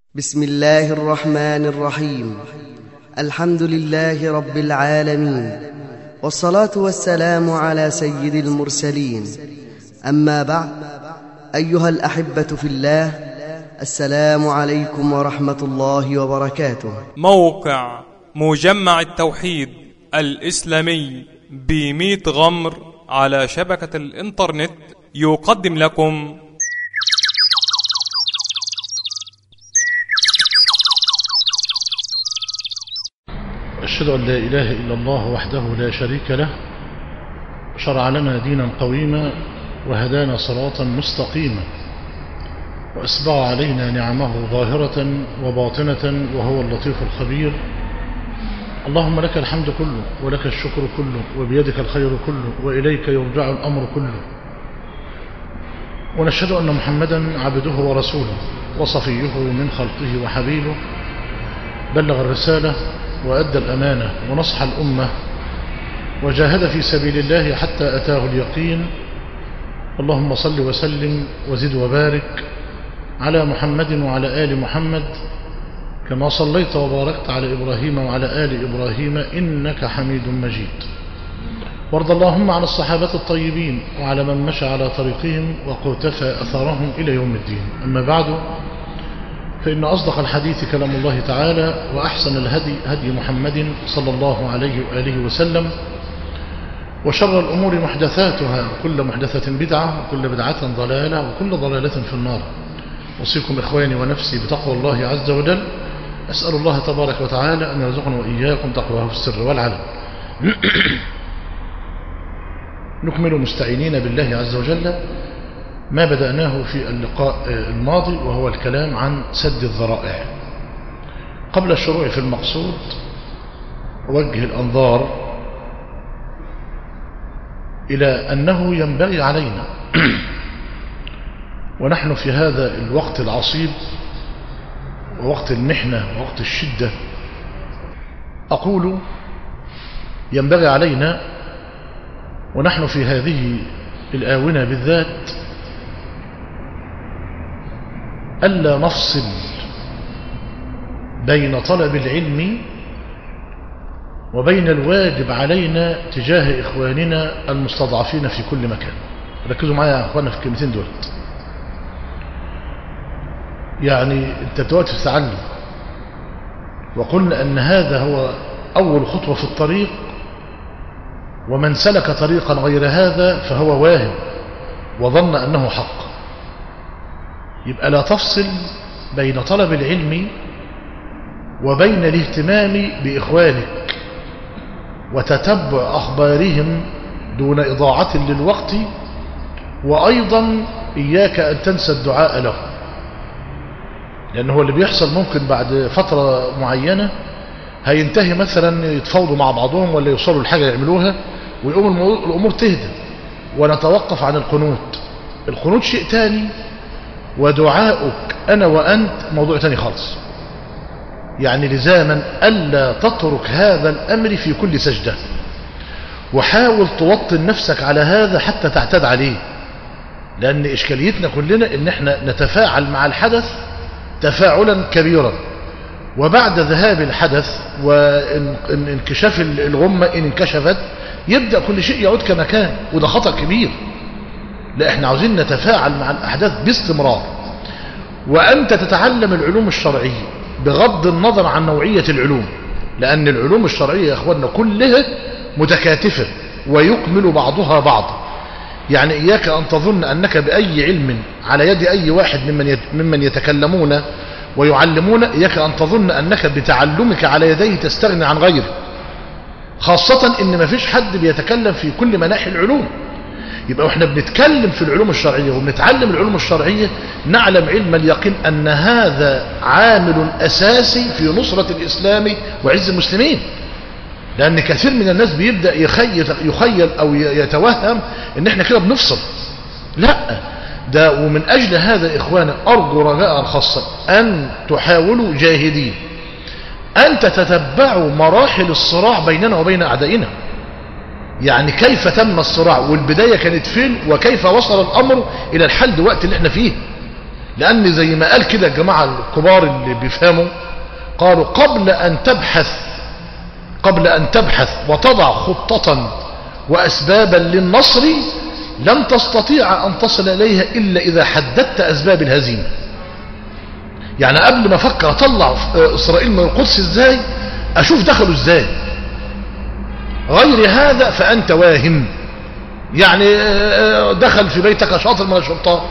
بسم الله الرحمن الرحيم الحمد لله رب العالمين والصلاة والسلام على سيد المرسلين أما بعد أيها الأحبة في الله السلام عليكم ورحمة الله وبركاته موقع مجمع التوحيد الإسلامي بميت غمر على شبكة الإنترنت يقدم لكم أشهد أن لا إله إلا الله وحده لا شريك له شرع لنا دينا قويما وهدانا صراطا مستقيما وأسبغ علينا نعمه ظاهرة وباطنة وهو اللطيف الخبير اللهم لك الحمد كله ولك الشكر كله وبيدك الخير كله وإليك يرجع الأمر كله ونشهد أن محمدا عبده ورسوله وصفيه من خلقه وحبيبه بلغ الرسالة وأدى الأمانة ونصح الأمة وجاهد في سبيل الله حتى أتاه اليقين اللهم صل وسلم وزد وبارك على محمد وعلى آل محمد كما صليت وباركت على إبراهيم وعلى آل إبراهيم إنك حميد مجيد وارض اللهم عن الصحابة الطيبين وعلى من مشى على طريقهم وقتفى أثرهم إلى يوم الدين أما بعد فإن أصدق الحديث كلام الله تعالى وأحسن الهدي هدي محمد صلى الله عليه وآله وسلم وشر الأمور محدثاتها وكل محدثة بدعة وكل بدعة ضلالة وكل ضلالة في النار أوصيكم إخواني ونفسي بتقوى الله عز وجل أسأل الله تبارك وتعالى أن يرزقنا وإياكم تقواه في السر والعلن نكمل مستعينين بالله عز وجل ما بدأناه في اللقاء الماضي وهو الكلام عن سد الذرائع قبل الشروع في المقصود أوجه الأنظار إلى أنه ينبغي علينا ونحن في هذا الوقت العصيب ووقت المحنة ووقت الشدة أقول ينبغي علينا ونحن في هذه الآونة بالذات ألا نفصل بين طلب العلم وبين الواجب علينا تجاه إخواننا المستضعفين في كل مكان ركزوا معايا يا أخوانا في الكلمتين دول يعني أنت دلوقتي في تعلم وقلنا أن هذا هو أول خطوة في الطريق ومن سلك طريقا غير هذا فهو واهم وظن أنه حق يبقى لا تفصل بين طلب العلم وبين الاهتمام بإخوانك وتتبع أخبارهم دون إضاعة للوقت وأيضا إياك أن تنسى الدعاء له لأنه هو اللي بيحصل ممكن بعد فترة معينة هينتهي مثلا يتفاوضوا مع بعضهم ولا يوصلوا لحاجة يعملوها ويقوم الأمور تهدى ونتوقف عن القنوت القنوت شيء تاني ودعاؤك أنا وأنت موضوع تاني خالص يعني لزاما ألا تترك هذا الأمر في كل سجدة وحاول توطن نفسك على هذا حتى تعتاد عليه لأن إشكاليتنا كلنا إن احنا نتفاعل مع الحدث تفاعلا كبيرا وبعد ذهاب الحدث وانكشاف الغمة إن انكشفت يبدأ كل شيء يعود كما كان وده خطأ كبير لا احنا عاوزين نتفاعل مع الأحداث باستمرار وأنت تتعلم العلوم الشرعية بغض النظر عن نوعية العلوم لأن العلوم الشرعية يا أخوانا كلها متكاتفة ويكمل بعضها بعضا يعني إياك أن تظن أنك بأي علم على يد أي واحد ممن ممن يتكلمون ويعلمون إياك أن تظن أنك بتعلمك على يديه تستغني عن غيره خاصة إن ما فيش حد بيتكلم في كل مناحي العلوم يبقى احنا بنتكلم في العلوم الشرعية وبنتعلم العلوم الشرعية نعلم علم اليقين أن هذا عامل أساسي في نصرة الإسلام وعز المسلمين لأن كثير من الناس بيبدأ يخيل, يخيل أو يتوهم أن احنا كده بنفصل لا ده ومن أجل هذا إخوانا أرجو رجاء خاصا أن تحاولوا جاهدين أن تتتبعوا مراحل الصراع بيننا وبين أعدائنا يعني كيف تم الصراع والبداية كانت فين وكيف وصل الأمر إلى الحل دلوقتي اللي احنا فيه لأن زي ما قال كده الجماعة الكبار اللي بيفهموا قالوا قبل أن تبحث قبل أن تبحث وتضع خطة وأسبابا للنصر لن تستطيع أن تصل إليها إلا إذا حددت أسباب الهزيمة يعني قبل ما أفكر أطلع إسرائيل من القدس إزاي أشوف دخلوا إزاي غير هذا فأنت واهم يعني دخل في بيتك شاطر من الشرطان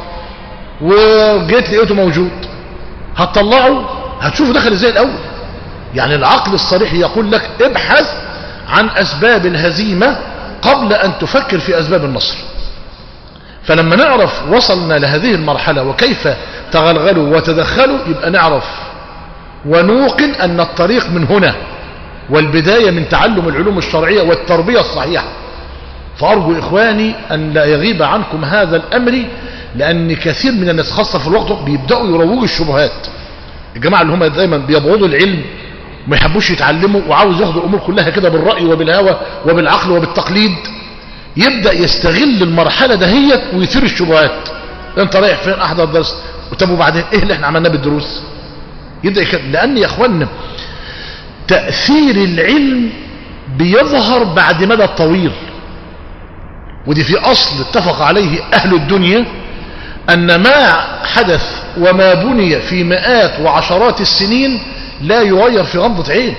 وجيت لقيته موجود هتطلعه هتشوفه دخل ازاي الاول يعني العقل الصريح يقول لك ابحث عن اسباب الهزيمة قبل ان تفكر في اسباب النصر فلما نعرف وصلنا لهذه المرحلة وكيف تغلغلوا وتدخلوا يبقى نعرف ونوقن ان الطريق من هنا والبداية من تعلم العلوم الشرعية والتربية الصحيحة فأرجو إخواني أن لا يغيب عنكم هذا الأمر لأن كثير من الناس خاصة في الوقت بيبدأوا يروجوا الشبهات الجماعة اللي هم دايما بيبغضوا العلم وما يحبوش يتعلموا وعاوز ياخدوا الأمور كلها كده بالرأي وبالهوى وبالعقل وبالتقليد يبدأ يستغل المرحلة دهيت ويثير الشبهات انت رايح فين احضر درس طب وبعدين ايه اللي احنا عملناه بالدروس يبدأ يكلم لأن يا اخوانا تأثير العلم بيظهر بعد مدى طويل ودي في أصل اتفق عليه أهل الدنيا أن ما حدث وما بني في مئات وعشرات السنين لا يغير في غمضة عين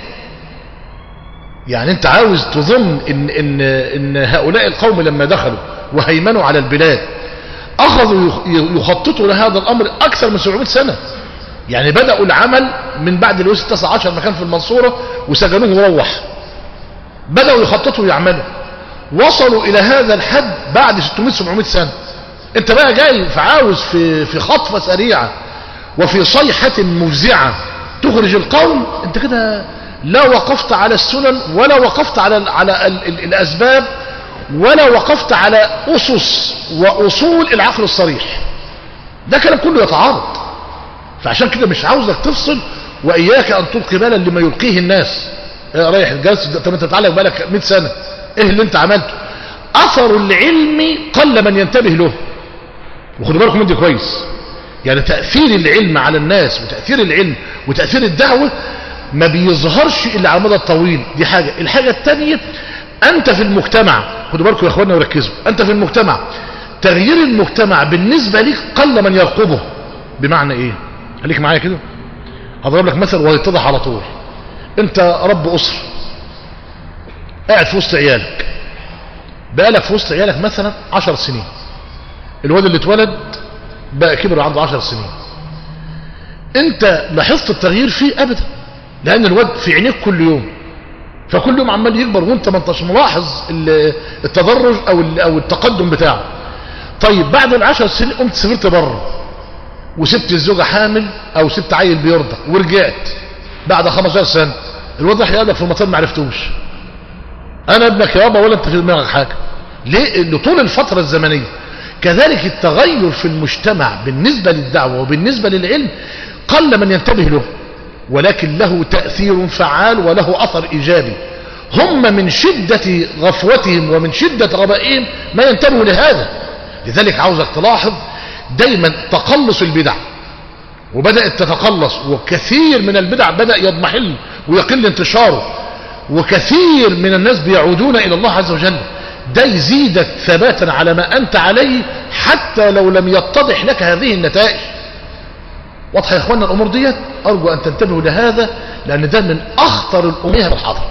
يعني انت عاوز تظن إن, إن, إن هؤلاء القوم لما دخلوا وهيمنوا على البلاد أخذوا يخططوا لهذا الأمر أكثر من 700 سنة يعني بدأوا العمل من بعد الوسط 19 مكان في المنصورة وسجنوه وروح بدأوا يخططوا ويعملوا وصلوا الى هذا الحد بعد 600 700 سنة انت بقى جاي فعاوز في في خطفة سريعة وفي صيحة مفزعة تخرج القوم انت كده لا وقفت على السنن ولا وقفت على على ال ال الاسباب ولا وقفت على اسس واصول العقل الصريح ده كلام كله يتعارض فعشان كده مش عاوزك تفصل واياك ان تلقي بالا لما يلقيه الناس اه رايح الجلسه طب انت بتعلق بالك 100 سنه ايه اللي انت عملته اثر العلم قل من ينتبه له وخدوا بالكم دي كويس يعني تأثير العلم على الناس وتأثير العلم وتأثير الدعوة ما بيظهرش الا على المدى الطويل دي حاجة الحاجة الثانية انت في المجتمع خدوا بالكم يا اخوانا وركزوا انت في المجتمع تغيير المجتمع بالنسبة ليك قل من يرقبه بمعنى ايه خليك معايا كده هضرب لك مثل وهيتضح على طول انت رب اسره قاعد في وسط عيالك بقالك في وسط عيالك مثلا عشر سنين الواد اللي اتولد بقى كبر عنده عشر سنين انت لاحظت التغيير فيه ابدا لان الواد في عينيك كل يوم فكل يوم عمال يكبر وانت ما انتش ملاحظ التدرج او او التقدم بتاعه طيب بعد العشر سنين قمت سافرت بره وسبت الزوجه حامل او سبت عيل بيرضع ورجعت بعد 15 سنه الواد راح يقابلك في المطار ما عرفتوش انا ابنك يابا ولا انت في دماغك حاجه ليه لطول الفتره الزمنيه كذلك التغير في المجتمع بالنسبه للدعوه وبالنسبه للعلم قل من ينتبه له ولكن له تاثير فعال وله اثر ايجابي هم من شده غفوتهم ومن شده غبائهم ما ينتبهوا لهذا لذلك عاوزك تلاحظ دايما تقلص البدع وبدات تتقلص وكثير من البدع بدا يضمحل ويقل انتشاره وكثير من الناس بيعودون إلى الله عز وجل ده يزيدك ثباتا على ما أنت عليه حتى لو لم يتضح لك هذه النتائج واضح يا اخوانا الأمور ديت أرجو أن تنتبهوا لهذا لأن ده من أخطر الأمور في الحاضر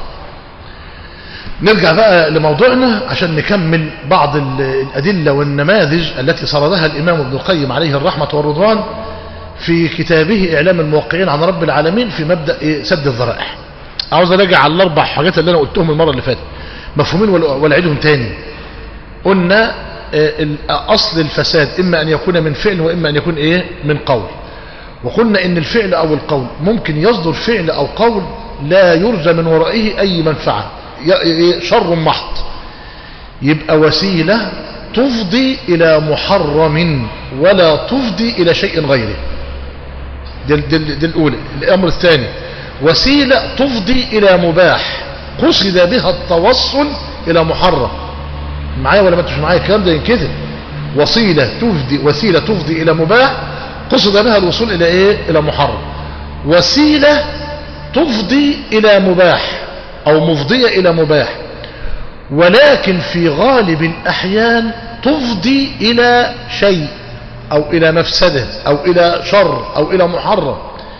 نرجع بقى لموضوعنا عشان نكمل بعض الأدلة والنماذج التي سردها الإمام ابن القيم عليه الرحمة والرضوان في كتابه إعلام الموقعين عن رب العالمين في مبدأ سد الذرائع عاوز اراجع على الاربع حاجات اللي انا قلتهم المره اللي فاتت مفهومين ولا اعيدهم تاني قلنا اصل الفساد اما ان يكون من فعل واما ان يكون ايه من قول وقلنا ان الفعل او القول ممكن يصدر فعل او قول لا يرجى من ورائه اي منفعه شر محض يبقى وسيله تفضي الى محرم ولا تفضي الى شيء غيره دي, دي, دي الاولى الامر الثاني وسيلة تفضي إلى مباح قصد بها التوصل إلى محرم معايا ولا ما انتش معايا الكلام ده ينكتب وسيلة تفضي وسيلة تفضي إلى مباح قصد بها الوصول إلى إيه إلى محرم وسيلة تفضي إلى مباح أو مفضية إلى مباح ولكن في غالب الأحيان تفضي إلى شيء أو إلى مفسدة أو إلى شر أو إلى محرم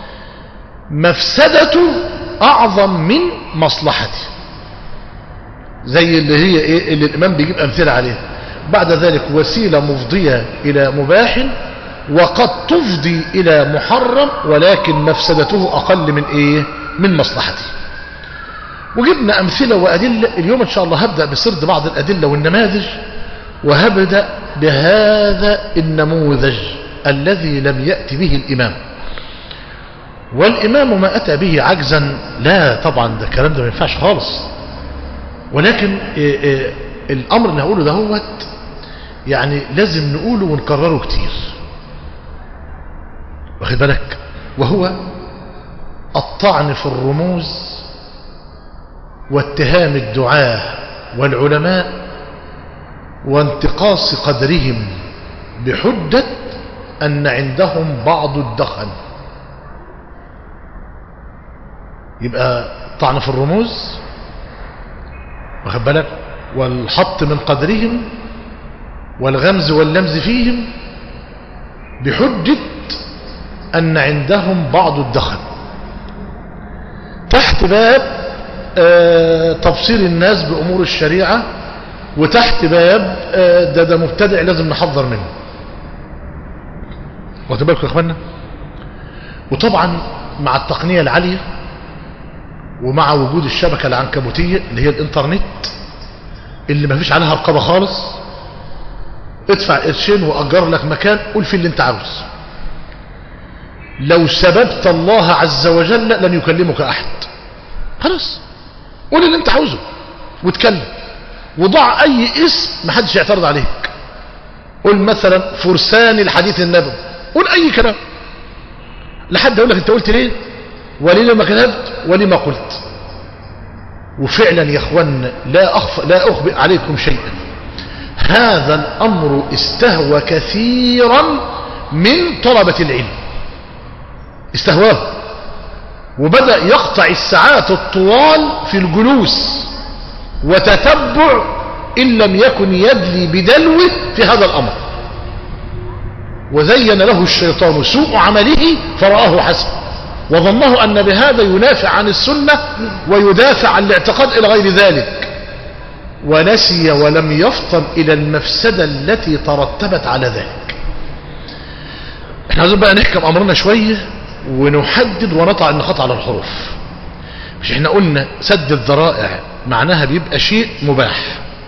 مفسدته أعظم من مصلحته زي اللي هي إيه اللي الإمام بيجيب أمثلة عليها بعد ذلك وسيلة مفضية إلى مباح وقد تفضي إلى محرم ولكن مفسدته أقل من إيه من مصلحته وجبنا أمثلة وأدلة اليوم إن شاء الله هبدأ بسرد بعض الأدلة والنماذج وهبدأ بهذا النموذج الذي لم يأتي به الإمام والإمام ما أتى به عجزا لا طبعا ده الكلام ده ما ينفعش خالص ولكن إيه إيه الأمر اللي هقوله دهوت يعني لازم نقوله ونكرره كتير واخد بالك وهو الطعن في الرموز واتهام الدعاة والعلماء وانتقاص قدرهم بحجة أن عندهم بعض الدخن يبقى طعن في الرموز واخد بالك والحط من قدرهم والغمز واللمز فيهم بحجة أن عندهم بعض الدخن تحت باب آه تبصير الناس بأمور الشريعة وتحت باب آه ده ده مبتدع لازم نحذر منه واخد بالكم يا اخوانا وطبعا مع التقنية العالية ومع وجود الشبكة العنكبوتية اللي هي الانترنت اللي ما فيش عليها رقابة خالص ادفع قرشين واجر لك مكان قول فيه اللي انت عاوز لو سببت الله عز وجل لن يكلمك احد خلاص قول اللي انت عاوزه واتكلم وضع اي اسم محدش يعترض عليك قول مثلا فرسان الحديث النبوي قول اي كلام لحد يقول لك انت قلت ليه وليه ما كتبت وليه ما قلت وفعلا يا اخوانا لا اخفى لا اخبئ عليكم شيئا هذا الامر استهوى كثيرا من طلبة العلم استهواه وبدأ يقطع الساعات الطوال في الجلوس وتتبع إن لم يكن يدلي بدلوه في هذا الأمر وزين له الشيطان سوء عمله فرآه حسن وظنه أن بهذا ينافع عن السنة ويدافع عن الاعتقاد إلى غير ذلك ونسي ولم يفطن إلى المفسدة التي ترتبت على ذلك احنا عايزين بقى نحكم أمرنا شوية ونحدد ونطع النقاط على الحروف مش احنا قلنا سد الذرائع معناها بيبقى شيء مباح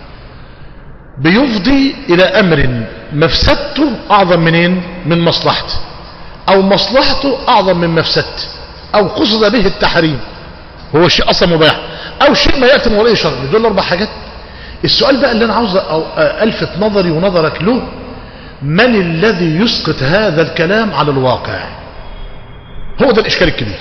بيفضي إلى أمر مفسدته أعظم منين من مصلحته أو مصلحته أعظم من مفسدته أو قصد به التحريم هو شيء أصلا مباح أو شيء ما يأتي من وراء شر دول أربع حاجات السؤال بقى اللي أنا عاوز ألفت نظري ونظرك له من الذي يسقط هذا الكلام على الواقع هو ده الإشكال الكبير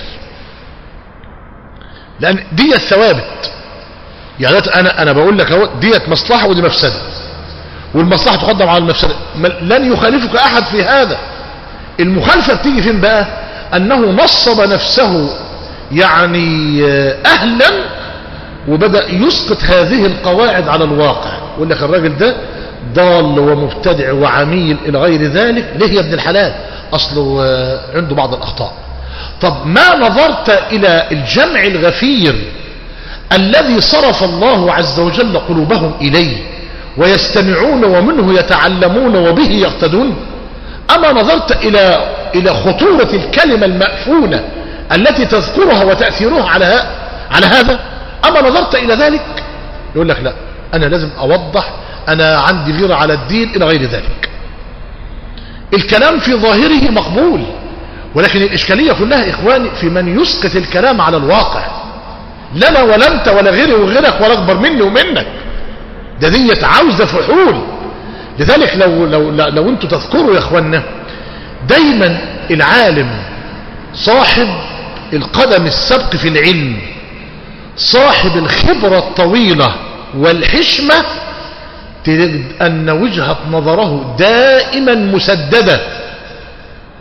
لأن دي الثوابت يعني أنا أنا بقول لك اهو ديت مصلحة ودي مفسدة والمصلحة تقدم على المفسدة لن يخالفك أحد في هذا المخالفة بتيجي فين بقى أنه نصب نفسه يعني أهلا وبدأ يسقط هذه القواعد على الواقع يقول لك الراجل ده ضال ومبتدع وعميل إلى غير ذلك ليه يا ابن الحلال أصله عنده بعض الأخطاء طب ما نظرت إلى الجمع الغفير الذي صرف الله عز وجل قلوبهم إليه ويستمعون ومنه يتعلمون وبه يقتدون أما نظرت إلى إلى خطورة الكلمة المأفونة التي تذكرها وتأثيرها على على هذا أما نظرت إلى ذلك يقول لك لا أنا لازم أوضح أنا عندي غيرة على الدين إلى غير ذلك الكلام في ظاهره مقبول ولكن الإشكالية كلها إخواني في من يسقط الكلام على الواقع لنا ولا أنت ولا غيري وغيرك ولا أكبر مني ومنك ده ديت عاوزة فحول لذلك لو, لو, لو, لو انتوا تذكروا يا اخوانا دايما العالم صاحب القدم السبق في العلم صاحب الخبرة الطويلة والحشمة تجد أن وجهة نظره دائما مسددة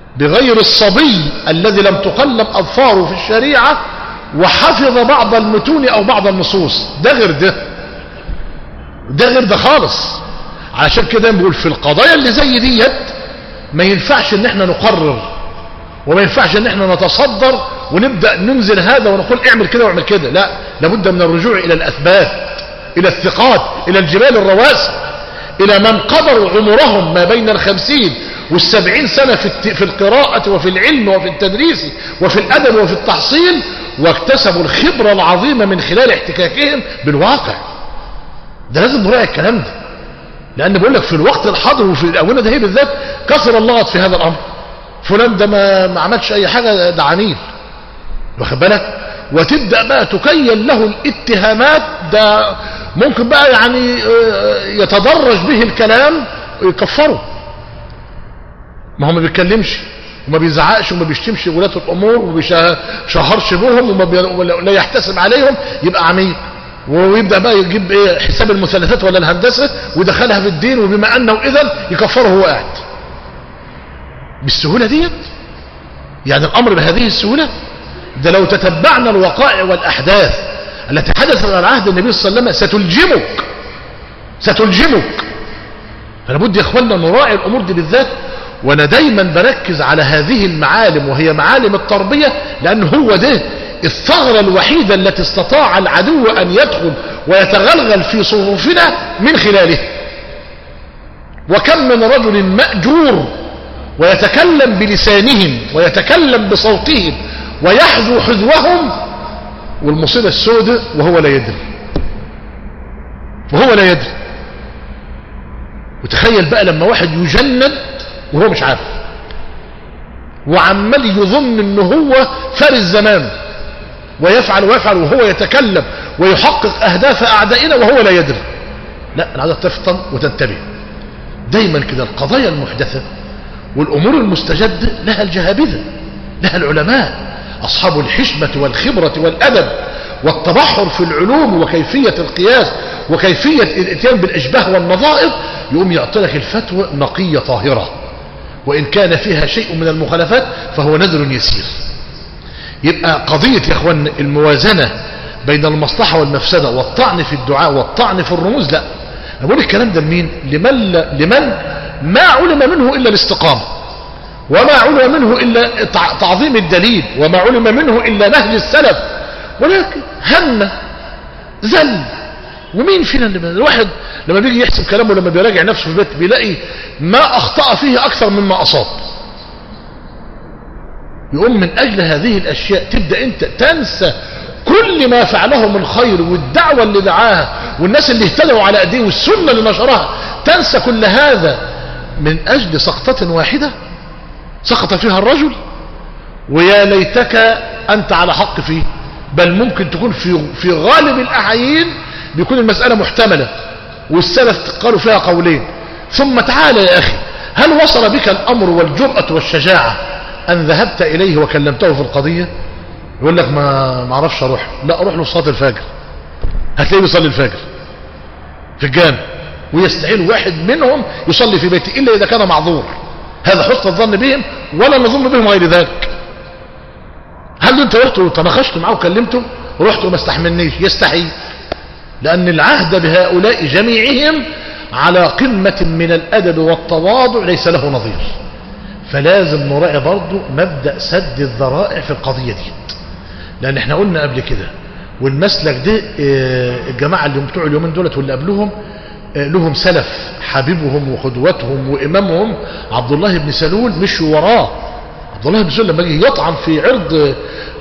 بغير الصبي الذي لم تقلب أظفاره في الشريعة وحفظ بعض المتون أو بعض النصوص ده غير ده ده غير ده خالص علشان كده بنقول في القضايا اللي زي ديت ما ينفعش ان احنا نقرر وما ينفعش ان احنا نتصدر ونبدأ ننزل هذا ونقول اعمل كده واعمل كده لا لابد من الرجوع الى الاثبات الى الثقات الى الجبال الرواسي الى من قدروا عمرهم ما بين الخمسين والسبعين سنة في, الت... في القراءة وفي العلم وفي التدريس وفي الادب وفي التحصيل واكتسبوا الخبرة العظيمة من خلال احتكاكهم بالواقع ده لازم نراعي الكلام ده لان بقول لك في الوقت الحاضر وفي الاونه ده هي بالذات كثر اللغط في هذا الامر فلان ده ما, ما عملش اي حاجه ده عنيل واخد بالك وتبدا بقى تكيل له الاتهامات ده ممكن بقى يعني يتدرج به الكلام ويكفره ما هو ما بيتكلمش وما بيزعقش وما بيشتمش ولاة الامور وما بيشهرش بهم وما بي... لا يحتسب عليهم يبقى عميق ويبدأ بقى يجيب ايه حساب المثلثات ولا الهندسة ودخلها في الدين وبما انه اذا يكفره هو قاعد بالسهولة ديت يعني الامر بهذه السهولة ده لو تتبعنا الوقائع والاحداث التي حدثت على عهد النبي صلى الله عليه وسلم ستلجمك ستلجمك فلابد يا اخوانا نراعي الامور دي بالذات وانا دايما بركز على هذه المعالم وهي معالم التربية لان هو ده الثغرة الوحيدة التي استطاع العدو أن يدخل ويتغلغل في صفوفنا من خلاله وكم من رجل مأجور ويتكلم بلسانهم ويتكلم بصوتهم ويحذو حذوهم والمصيبة السوداء وهو لا يدري وهو لا يدري وتخيل بقى لما واحد يجند وهو مش عارف وعمال يظن ان هو فارس زمان ويفعل ويفعل وهو يتكلم ويحقق أهداف أعدائنا وهو لا يدري لا أنا عايز تفطن وتنتبه دايما كده القضايا المحدثة والأمور المستجدة لها الجهابذة لها العلماء أصحاب الحشمة والخبرة والأدب والتبحر في العلوم وكيفية القياس وكيفية الاتيان بالإشباه والنظائر يقوم يعطي لك الفتوى نقية طاهرة وإن كان فيها شيء من المخالفات فهو نذر يسير يبقى قضية يا اخوان الموازنة بين المصلحة والمفسدة والطعن في الدعاء والطعن في الرموز لا أنا بقول الكلام ده لمين لمن, لمن ما علم منه إلا الاستقامة وما علم منه إلا تعظيم الدليل وما علم منه إلا نهج السلف ولكن هم زل ومين فينا اللي الواحد لما بيجي يحسب كلامه لما بيراجع نفسه في البيت بيلاقي ما أخطأ فيه أكثر مما أصاب يقوم من أجل هذه الأشياء تبدأ أنت تنسى كل ما فعله من خير والدعوة اللي دعاها والناس اللي اهتدوا على أيديه والسنة اللي نشرها تنسى كل هذا من أجل سقطة واحدة سقط فيها الرجل ويا ليتك أنت على حق فيه بل ممكن تكون في, في غالب الأحيين بيكون المسألة محتملة والسلف قالوا فيها قولين ثم تعال يا أخي هل وصل بك الأمر والجرأة والشجاعة أن ذهبت إليه وكلمته في القضية يقول لك ما ما اعرفش اروح لا اروح له صلاه الفجر هتلاقيه بيصلي الفجر في الجامع ويستعين واحد منهم يصلي في بيته الا اذا كان معذور هذا حسن الظن بهم ولا نظن بهم غير ذلك هل انت رحت وتناقشت معه وكلمته رحت وما استحملنيش يستحي لان العهد بهؤلاء جميعهم على قمة من الادب والتواضع ليس له نظير فلازم نراعي برضو مبدأ سد الذرائع في القضية دي لان احنا قلنا قبل كده والمسلك ده الجماعة اللي بتوع اليومين دولت واللي قبلهم لهم سلف حبيبهم وقدوتهم وامامهم عبد الله بن سلول مشوا وراه عبد الله بن سلول لما جه يطعن في عرض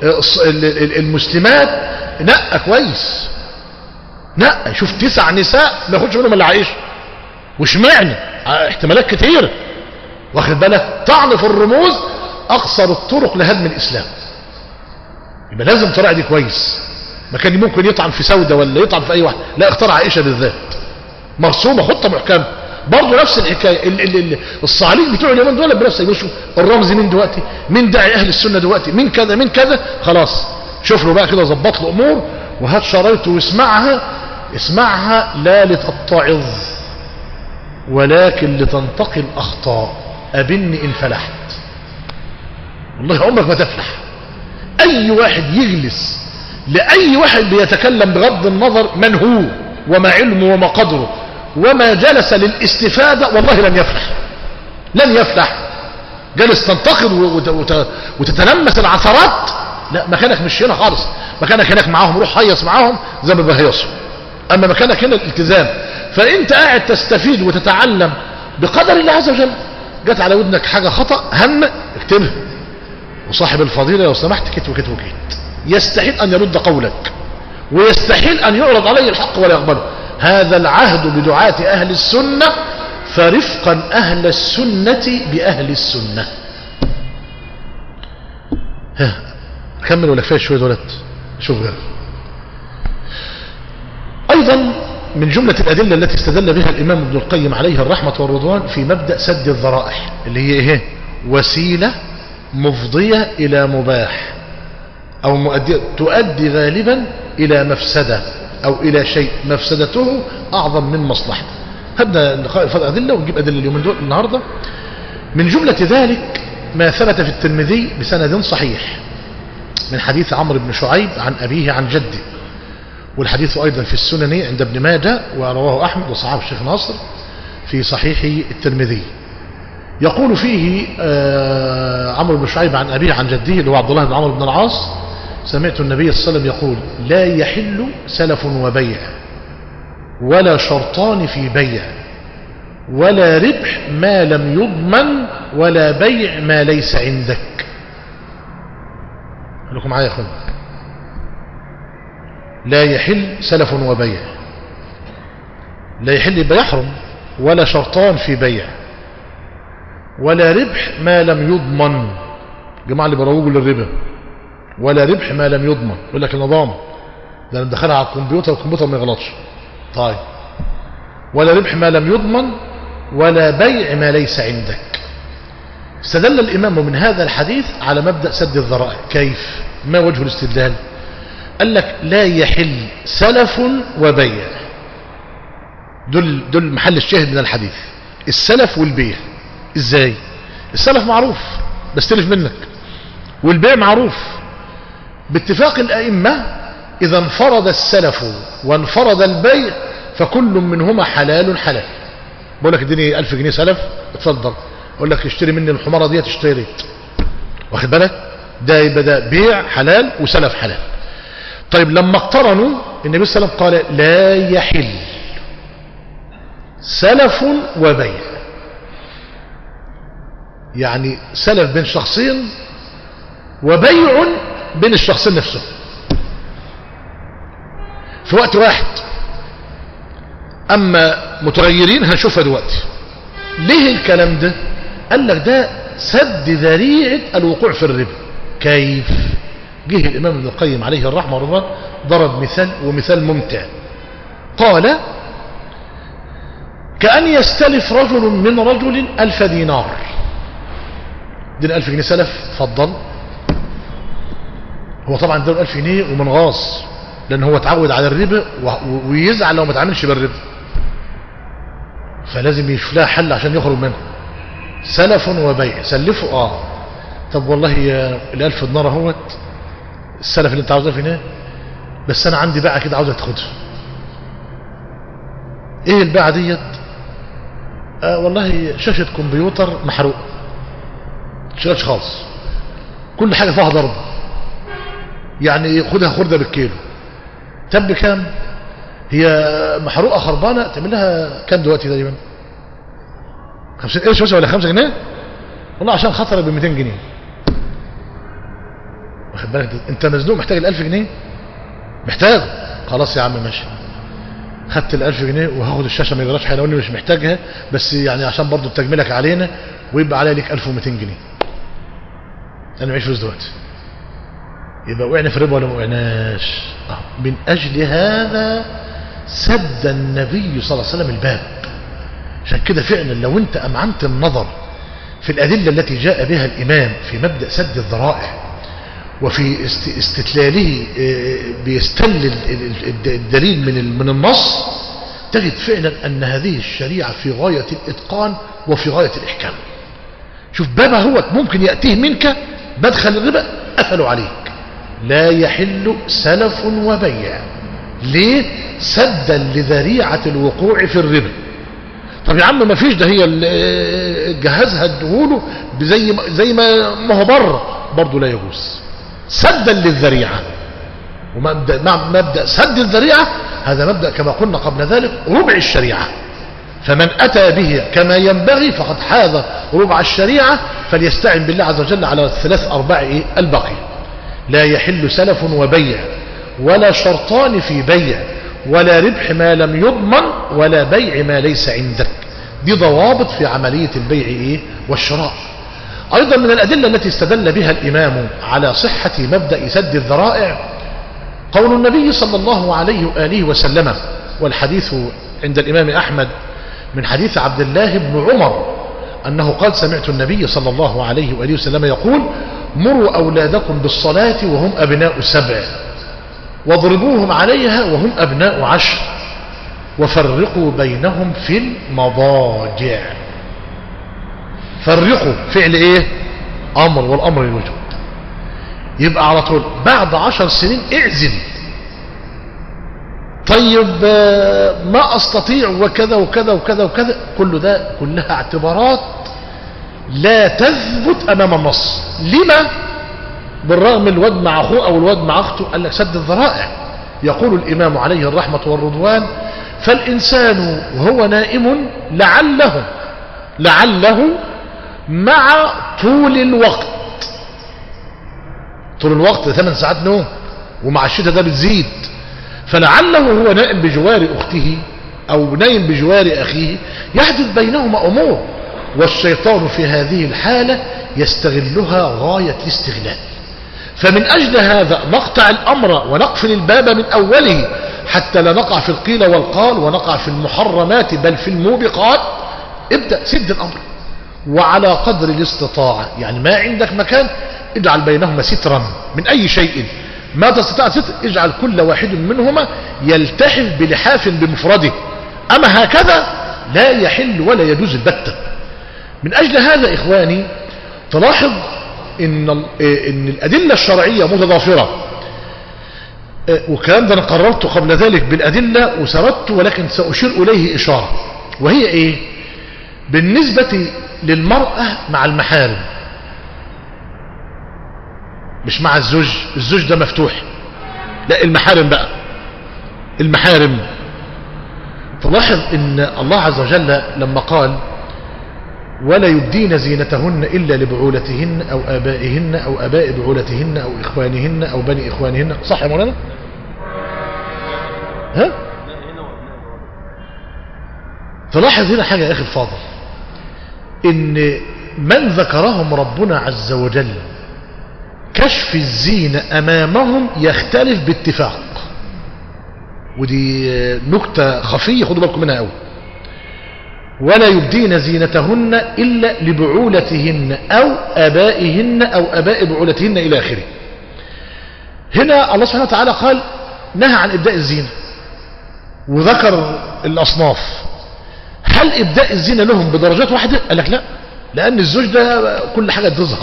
المسلمات نقى كويس نقى شوف تسع نساء ما ياخدش منهم الا عائشه واشمعنى احتمالات كتيره واخد بالك طعن في الرموز اقصر الطرق لهدم الاسلام يبقى لازم تراعي دي كويس ما كان ممكن يطعن في سودة ولا يطعن في اي واحد لا اختار عائشة بالذات مرسومة خطة محكمة برضه نفس الحكاية ال ال ال الصعاليك بتوع اليومين دول بنفس يقولوا الرمز مين دلوقتي مين داعي اهل السنة دلوقتي مين كذا مين كذا خلاص شوف له بقى كده ظبط له امور وهات شرايطه واسمعها اسمعها لا لتتعظ ولكن لتنتقي الاخطاء ابني ان فلحت والله عمرك ما تفلح اي واحد يجلس لاي واحد بيتكلم بغض النظر من هو وما علمه وما قدره وما جلس للاستفادة والله لن يفلح لن يفلح جالس تنتقد وت- وت- وتتلمس العثرات لا مكانك مش هنا خالص مكانك هناك معاهم روح هيص معاهم زي ما بهيصوا اما مكانك هنا الالتزام فانت قاعد تستفيد وتتعلم بقدر الله عز وجل جت على ودنك حاجة خطأ هم اكتبها وصاحب الفضيلة لو سمحت كت وكت وكت يستحيل ان يرد قولك ويستحيل ان يعرض عليه الحق ولا يقبله هذا العهد بدعاة اهل السنة فرفقا اهل السنة باهل السنة ها كمل ولا كفايه شويه دولت شوف غير ايضا من جملة الادلة التي استدل بها الامام ابن القيم عليه الرحمة والرضوان في مبدأ سد الذرائع اللي هي ايه وسيلة مفضية الى مباح او مؤدية تؤدي غالبا الى مفسدة او الى شيء مفسدته اعظم من مصلحته هبدا اللقاء الفضل ادله ونجيب ادله اليومين دول النهارده من جملة ذلك ما ثبت في الترمذي بسند صحيح من حديث عمرو بن شعيب عن أبيه عن جده والحديث أيضا في السنن عند ابن ماجه ورواه أحمد وصحابه الشيخ ناصر في صحيح الترمذي يقول فيه آه، عمرو بن شعيب عن أبيه عن جده اللي هو عبد الله بن عمرو بن العاص سمعت النبي صلى الله عليه وسلم يقول لا يحل سلف وبيع ولا شرطان في بيع ولا ربح ما لم يضمن ولا بيع ما ليس عندك قال لكم معايا يا اخوان لا يحل سلف وبيع لا يحل يبقى يحرم ولا شرطان في بيع ولا ربح ما لم يضمن جماعة اللي بيروجوا للربا ولا ربح ما لم يضمن يقول لك النظام ده انا مدخلها على الكمبيوتر والكمبيوتر ما يغلطش طيب ولا ربح ما لم يضمن ولا بيع ما ليس عندك استدل الإمام من هذا الحديث على مبدأ سد الذرائع كيف ما وجه الاستدلال قال لك لا يحل سلف وبيع دول, دول محل الشاهد من الحديث السلف والبيع ازاي السلف معروف بستلف منك والبيع معروف باتفاق الأئمة إذا انفرد السلف وانفرد البيع فكل منهما حلال حلال بقول لك اديني 1000 جنيه سلف اتفضل اقول لك اشتري مني الحماره ديت اشتريت واخد بالك ده يبقى ده بيع حلال وسلف حلال طيب لما اقترنوا النبي صلى الله عليه وسلم قال لا يحل سلف وبيع يعني سلف بين شخصين وبيع بين الشخصين نفسهم في وقت واحد اما متغيرين هنشوفها دلوقتي ليه الكلام ده قال لك ده سد ذريعة الوقوع في الربا كيف جه الامام ابن القيم عليه الرحمة والرضوان ضرب مثال ومثال ممتع قال كأن يستلف رجل من رجل ألف دينار دين ألف جنيه سلف فضل هو طبعا ده ألف جنيه ومن غاص لأن هو اتعود على الربا ويزعل لو ما تعاملش بالربا فلازم يشوف لها حل عشان يخرج منه سلف وبيع سلفه اه طب والله الالف دينار اهوت السلف اللي انت عاوزاه في هنا بس انا عندي باعه كده عاوزك تاخدها ايه الباعه ديت آه والله شاشه كمبيوتر محروق شغلش خالص كل حاجه فيها ضرب يعني خدها خرده بالكيلو طب بكام هي محروقه خربانه تعمل لها كام دلوقتي تقريبا 50 قرش بس ولا 5 جنيه والله عشان خطر ب 200 جنيه واخد بالك انت مزنوق محتاج ال 1000 جنيه محتاج خلاص يا عم ماشي خدت ال 1000 جنيه وهاخد الشاشه ما يجراش حاجه لو اني مش محتاجها بس يعني عشان برضو تجملك علينا ويبقى عليها ليك 1200 جنيه انا معيش فلوس دلوقتي يبقى وقعنا في الربا ولا ما وقعناش من اجل هذا سد النبي صلى الله عليه وسلم الباب عشان كده فعلا لو انت امعنت النظر في الادله التي جاء بها الامام في مبدا سد الذرائع وفي استدلاله بيستل الدليل من من النص تجد فعلا ان هذه الشريعه في غايه الاتقان وفي غايه الاحكام شوف بابا هو ممكن ياتيه منك مدخل الربا قفلوا عليك لا يحل سلف وبيع ليه سدا لذريعة الوقوع في الربا طب يا عم ما فيش ده هي ال- جهازها ادهوله زي ما زي ما ما هو بره برضه لا يجوز سدا للذريعه ومبدا مع- مبدا سد الذريعه هذا مبدا كما قلنا قبل ذلك ربع الشريعه فمن اتى به كما ينبغي فقد حاز ربع الشريعه فليستعن بالله عز وجل على الثلاث ارباع إيه؟ البقيه لا يحل سلف وبيع ولا شرطان في بيع ولا ربح ما لم يضمن ولا بيع ما ليس عندك دي ضوابط في عملية البيع إيه؟ والشراء أيضا من الأدلة التي استدل بها الإمام على صحة مبدأ سد الذرائع قول النبي صلى الله عليه وآله وسلم والحديث عند الإمام أحمد من حديث عبد الله بن عمر أنه قال سمعت النبي صلى الله عليه وآله وسلم يقول مروا أولادكم بالصلاة وهم أبناء سبع واضربوهم عليها وهم أبناء عشر وفرقوا بينهم في المضاجع فرقوا فعل ايه امر والامر للوجوب يبقى على طول بعد عشر سنين اعزل طيب آه، ما استطيع وكذا وكذا وكذا وكذا كل ده كلها اعتبارات لا تثبت امام النص لما بالرغم الواد مع اخوه او الواد مع اخته قال لك سد الذرائع يقول الامام عليه الرحمه والرضوان فالانسان وهو نائم لعله لعله مع طول الوقت طول الوقت ثمان ساعات نوم ومع الشتاء ده بتزيد فلعله هو نائم بجوار اخته او نايم بجوار اخيه يحدث بينهما امور والشيطان في هذه الحاله يستغلها غايه الاستغلال فمن أجل هذا نقطع الأمر ونقفل الباب من أوله حتى لا نقع في القيل والقال ونقع في المحرمات بل في الموبقات ابدأ سد الأمر وعلى قدر الاستطاعة يعني ما عندك مكان اجعل بينهما سترا من أي شيء ما تستطيع ستر اجعل كل واحد منهما يلتحف بلحاف بمفرده أما هكذا لا يحل ولا يجوز البتة من أجل هذا إخواني تلاحظ إن, ال- إيه إن الأدلة الشرعية متضافرة إيه والكلام ده أنا قررته قبل ذلك بالأدلة وسردت ولكن سأشير إليه إشارة وهي إيه بالنسبة للمرأة مع المحارم مش مع الزوج الزوج ده مفتوح لا المحارم بقى المحارم تلاحظ ان الله عز وجل لما قال ولا يبدين زينتهن إلا لبعولتهن أو آبائهن أو آباء بعولتهن أو إخوانهن أو بني إخوانهن صح يا مولانا ها تلاحظ هنا حاجة يا أخي الفاضل إن من ذكرهم ربنا عز وجل كشف الزينة أمامهم يختلف باتفاق ودي نكتة خفية خدوا بالكم منها قوي ولا يبدين زينتهن إلا لبعولتهن أو أبائهن أو أباء بعولتهن إلى آخره هنا الله سبحانه وتعالى قال نهى عن إبداء الزينة وذكر الأصناف هل إبداء الزينة لهم بدرجات واحدة قال لك لا لأن الزوج ده كل حاجة تظهر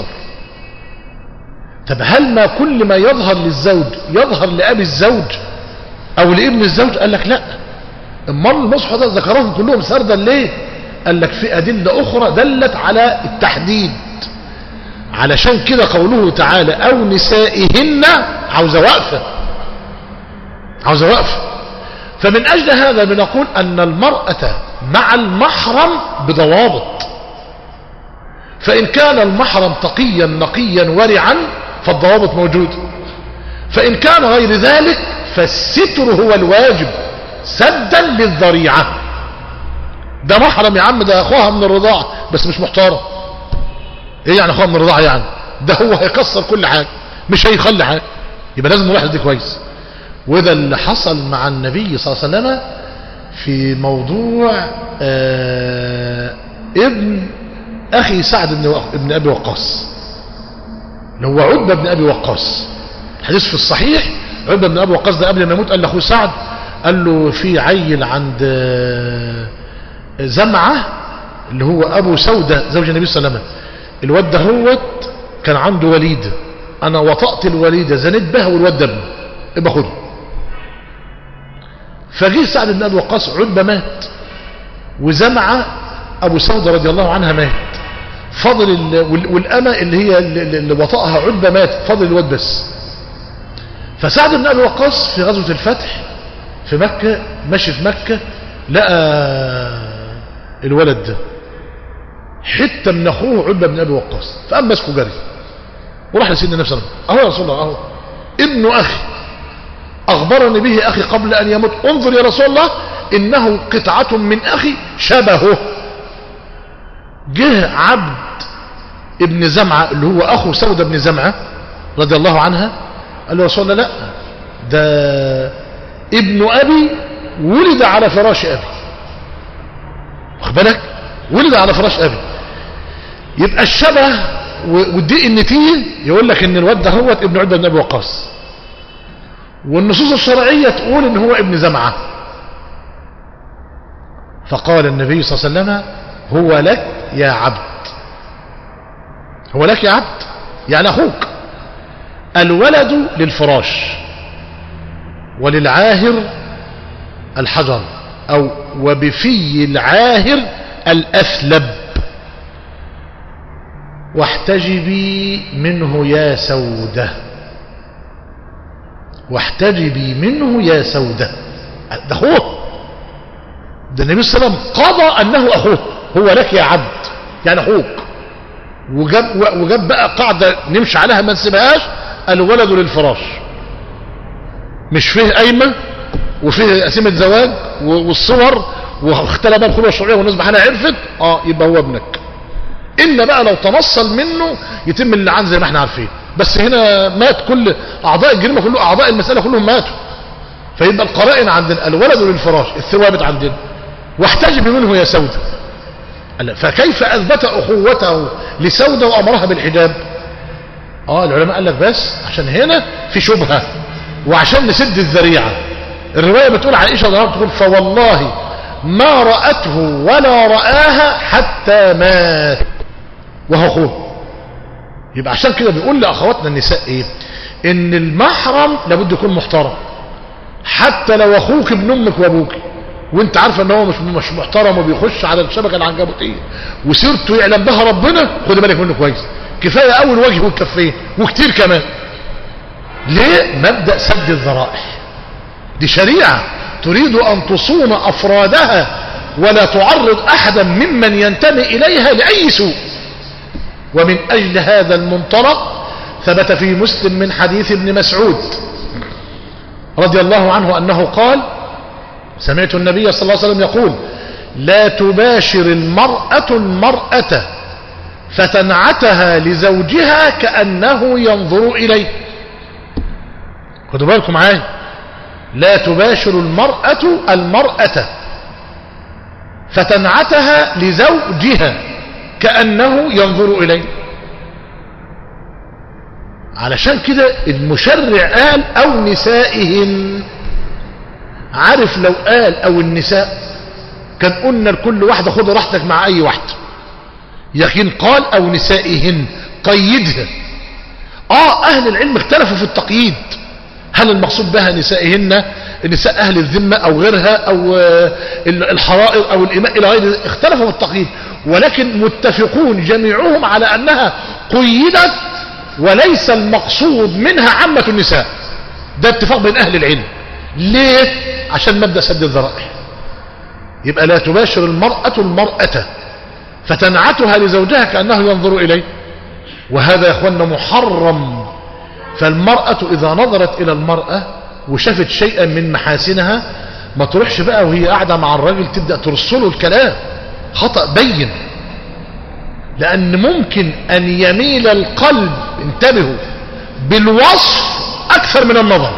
طب هل ما كل ما يظهر للزوج يظهر لأبي الزوج أو لابن الزوج قال لك لا امال المصحف ده ذكرهم كلهم سردا ليه قال لك في أدلة أخرى دلت على التحديد علشان كده قوله تعالى أو نسائهن عاوزة وقفة عاوزة وقفة فمن أجل هذا بنقول أن المرأة مع المحرم بضوابط فإن كان المحرم تقيا نقيا ورعا فالضوابط موجودة فإن كان غير ذلك فالستر هو الواجب سدا للذريعة ده محرم يا عم ده اخوها من الرضاعة بس مش محترم ايه يعني اخوها من الرضاعة يعني ده هو هيكسر كل حاجة مش هيخلي حاجة يبقى لازم نلاحظ دي كويس وده اللي حصل مع النبي صلى الله عليه وسلم في موضوع آه ابن اخي سعد بن ابن ابي وقاص اللي هو عتبه بن ابي وقاص الحديث في الصحيح عتبه بن ابي وقاص ده قبل ما يموت قال لاخوه سعد قال له في عيل عند زمعة اللي هو أبو سودة زوج النبي صلى الله عليه وسلم الواد ده هو كان عنده وليدة انا وطأت الوليدة زنيت بها والواد ده ابني ابقى خده فجه سعد بن ابي وقاص عتبة مات وزمعة ابو سودة رضي الله عنها مات فضل ال... وال- والأمة اللي هي اللي اللي وطأها عتبة مات فضل الواد بس فسعد بن ابي وقاص في غزوة الفتح في مكة ماشي في مكة لقى الولد ده حتة من اخوه عتبة بن ابي وقاص فقام ماسكه جري وراح لسيدنا النبي صلى الله عليه وسلم اهو يا رسول الله اهو ابن اخي اخبرني به اخي قبل ان يموت انظر يا رسول الله انه قطعة من اخي شبهه جه عبد ابن زمعة اللي هو اخو سودة بن زمعة رضي الله عنها قال له يا رسول الله لا ده ابن ابي ولد على فراش ابي واخد بالك ولد على فراش ابي يبقى الشبه و- والدي النتيجه يقول لك ان الواد ده هو ابن عتبه بن ابي وقاص والنصوص الشرعيه تقول ان هو ابن زمعه فقال النبي صلى الله عليه وسلم هو لك يا عبد هو لك يا عبد يعني اخوك الولد للفراش وللعاهر الحجر او وبفي العاهر الاثلب واحتجبي منه يا سودة واحتجبي منه يا سودة ده اخوه ده النبي صلى الله عليه وسلم قضى انه اخوه هو لك يا عبد يعني اخوك وجاب, وجاب بقى قاعدة نمشي عليها ما نسيبهاش الولد للفراش مش فيه قايمة وفيه قسيمة زواج و- والصور واختلى بقى الخلوة الشرعية والناس بحالها عرفت اه يبقى هو ابنك الا بقى لو تنصل منه يتم اللعان زي ما احنا عارفين بس هنا مات كل اعضاء الجريمة كله اعضاء المسألة كلهم ماتوا فيبقى القرائن عندنا الولد للفراش الثوابت عندنا واحتجب منه يا سودة قال فكيف اثبت اخوته لسودة وامرها بالحجاب اه العلماء قال لك بس عشان هنا في شبهة وعشان نسد الذريعة الرواية بتقول عائشة رضي الله عنها تقول فوالله ما رأته ولا رآها حتى مات وهو اخوه يبقى عشان كده بيقول لاخواتنا النساء ايه ان المحرم لابد يكون محترم حتى لو اخوك ابن امك وابوك وانت عارفه ان هو مش مش محترم وبيخش على الشبكه العنكبوتيه وسيرته يعلم بها ربنا خد بالك منه كويس كفايه اول وجه والكفين وكتير كمان ليه مبدا سد الذرائع دي شريعه تريد ان تصون افرادها ولا تعرض احدا ممن ينتمي اليها لاي سوء ومن اجل هذا المنطلق ثبت في مسلم من حديث ابن مسعود رضي الله عنه انه قال سمعت النبي صلى الله عليه وسلم يقول لا تباشر المرأة المرأة فتنعتها لزوجها كأنه ينظر إليه خدوا بالكم معايا لا تباشر المرأة المرأة فتنعتها لزوجها كأنه ينظر إليه علشان كده المشرع قال أو نسائهن عارف لو قال أو النساء كان قلنا لكل واحدة خد راحتك مع أي واحدة لكن قال أو نسائهن قيدها آه أهل العلم اختلفوا في التقييد هل المقصود بها نسائهن نساء أهل الذمة أو غيرها أو آه، الحرائر أو الإماء إلى غير ذلك. اختلفوا في التقييد ولكن متفقون جميعهم على أنها قيدت وليس المقصود منها عامة النساء ده اتفاق بين أهل العلم ليه عشان مبدأ سد الذرائع يبقى لا تباشر المرأة المرأة فتنعتها لزوجها كأنه ينظر إليه وهذا يا أخوانا محرم فالمرأة إذا نظرت إلى المرأة وشافت شيئا من محاسنها ما تروحش بقى وهي قاعدة مع الراجل تبدأ ترسله الكلام خطأ بين لأن ممكن أن يميل القلب انتبهوا بالوصف أكثر من النظر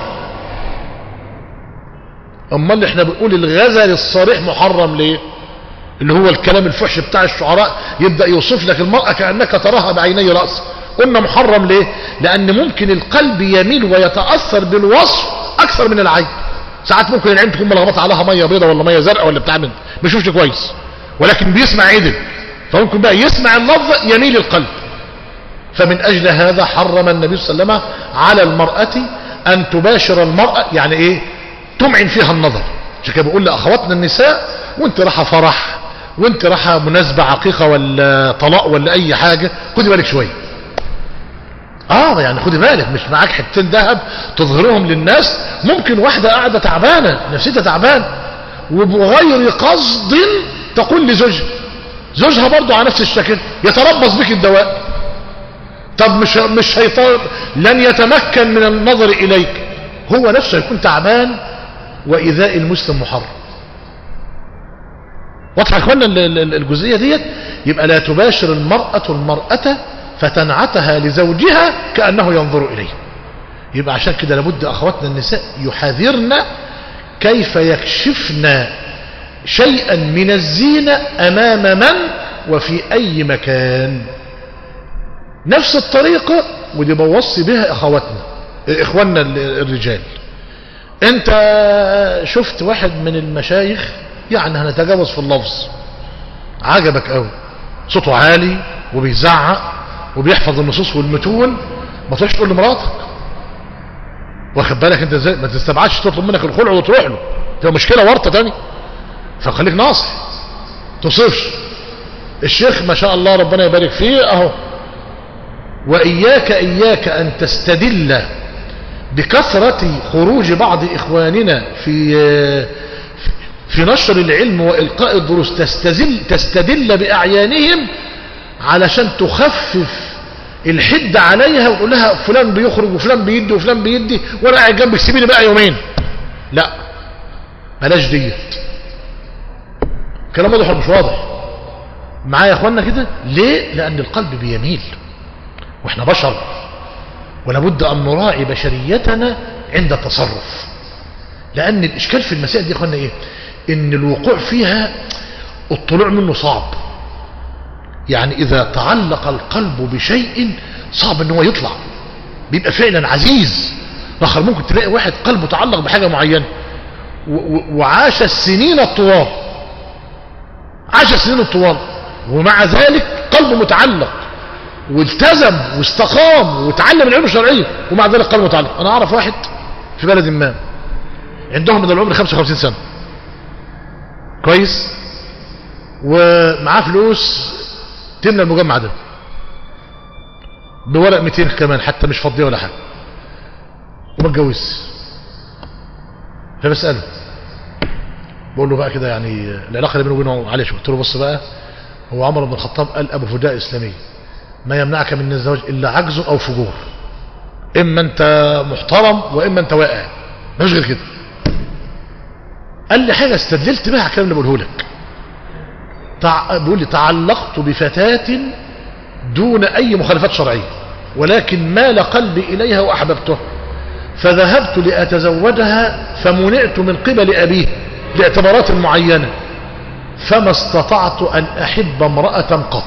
أما اللي احنا بنقول الغزل الصريح محرم ليه اللي هو الكلام الفحش بتاع الشعراء يبدأ يوصف لك المرأة كأنك تراها بعيني رأس قلنا محرم ليه لأن ممكن القلب يميل ويتأثر بالوصف أكثر من العين ساعات ممكن العين تكون ملخبطه عليها ميه بيضاء ولا ميه زرقاء ولا بتاع من ما بيشوفش كويس ولكن بيسمع عدل فممكن بقى يسمع اللفظ يميل القلب فمن أجل هذا حرم النبي صلى الله عليه وسلم على المرأة أن تباشر المرأة يعني إيه تمعن فيها النظر عشان كده بقول لأخواتنا النساء وانت رايحة فرح وانت رايحة مناسبة عقيقة ولا طلاق ولا أي حاجة خدي بالك شوية اه يعني خدي بالك مش معاك حتتين ذهب تظهرهم للناس ممكن واحدة قاعدة تعبانة نفسيتها تعبان وبغير قصد تقول لزوجها زوجها برضه على نفس الشكل يتربص بك الدواء طب مش مش هيطار لن يتمكن من النظر اليك هو نفسه يكون تعبان وايذاء المسلم محرم واضحه يا اخوانا الجزئيه ديت يبقى لا تباشر المراه المراه فتنعتها لزوجها كانه ينظر اليه يبقى عشان كده لابد اخواتنا النساء يحاذرن كيف يكشفن شيئا من الزينه امام من وفي اي مكان نفس الطريقة ودي بوصي بها اخواتنا اخواننا الرجال انت شفت واحد من المشايخ يعني هنتجاوز في اللفظ عجبك قوي صوته عالي وبيزعق وبيحفظ النصوص والمتون ما تروحش تقول لمراتك واخد بالك انت ازاي ما تستبعدش تطلب منك الخلع وتروح له تبقى مشكله ورطه تاني فخليك ناصح تصفش الشيخ ما شاء الله ربنا يبارك فيه اهو وإياك إياك أن تستدل بكثرة خروج بعض إخواننا في في نشر العلم وإلقاء الدروس تستدل, تستدل بأعيانهم علشان تخفف الحد عليها وتقول لها فلان بيخرج وفلان بيدي وفلان بيدي وانا قاعد جنبك سيبيني بقى يومين لا بلاش ديت كلام واضح ولا مش واضح معايا يا اخوانا كده ليه لان القلب بيميل واحنا بشر ولابد ان نراعي بشريتنا عند التصرف لان الاشكال في المسائل دي يا اخوانا ايه ان الوقوع فيها الطلوع منه صعب يعني اذا تعلق القلب بشيء صعب ان هو يطلع بيبقى فعلا عزيز اخر ممكن تلاقي واحد قلبه تعلق بحاجه معينه وعاش السنين الطوال عاش السنين الطوال ومع ذلك قلبه متعلق والتزم واستقام وتعلم العلوم الشرعيه ومع ذلك قلبه متعلق انا اعرف واحد في بلد ما عندهم من العمر 55 سنه كويس ومعاه فلوس تملى المجمع ده بورق 200 كمان حتى مش فضيه ولا حاجه وما اتجوزش فبساله بقول له بقى كده يعني العلاقه اللي بينه وبينه معلش قلت له بص بقى هو عمر بن الخطاب قال ابو فداء اسلامي ما يمنعك من الزواج الا عجز او فجور اما انت محترم واما انت واقع مش غير كده قال لي حاجه استدللت بها على الكلام اللي بقوله لك تع... بيقول لي تعلقت بفتاة دون اي مخالفات شرعيه ولكن مال قلبي اليها واحببتها فذهبت لاتزوجها فمنعت من قبل ابيه لاعتبارات معينه فما استطعت ان احب امراه قط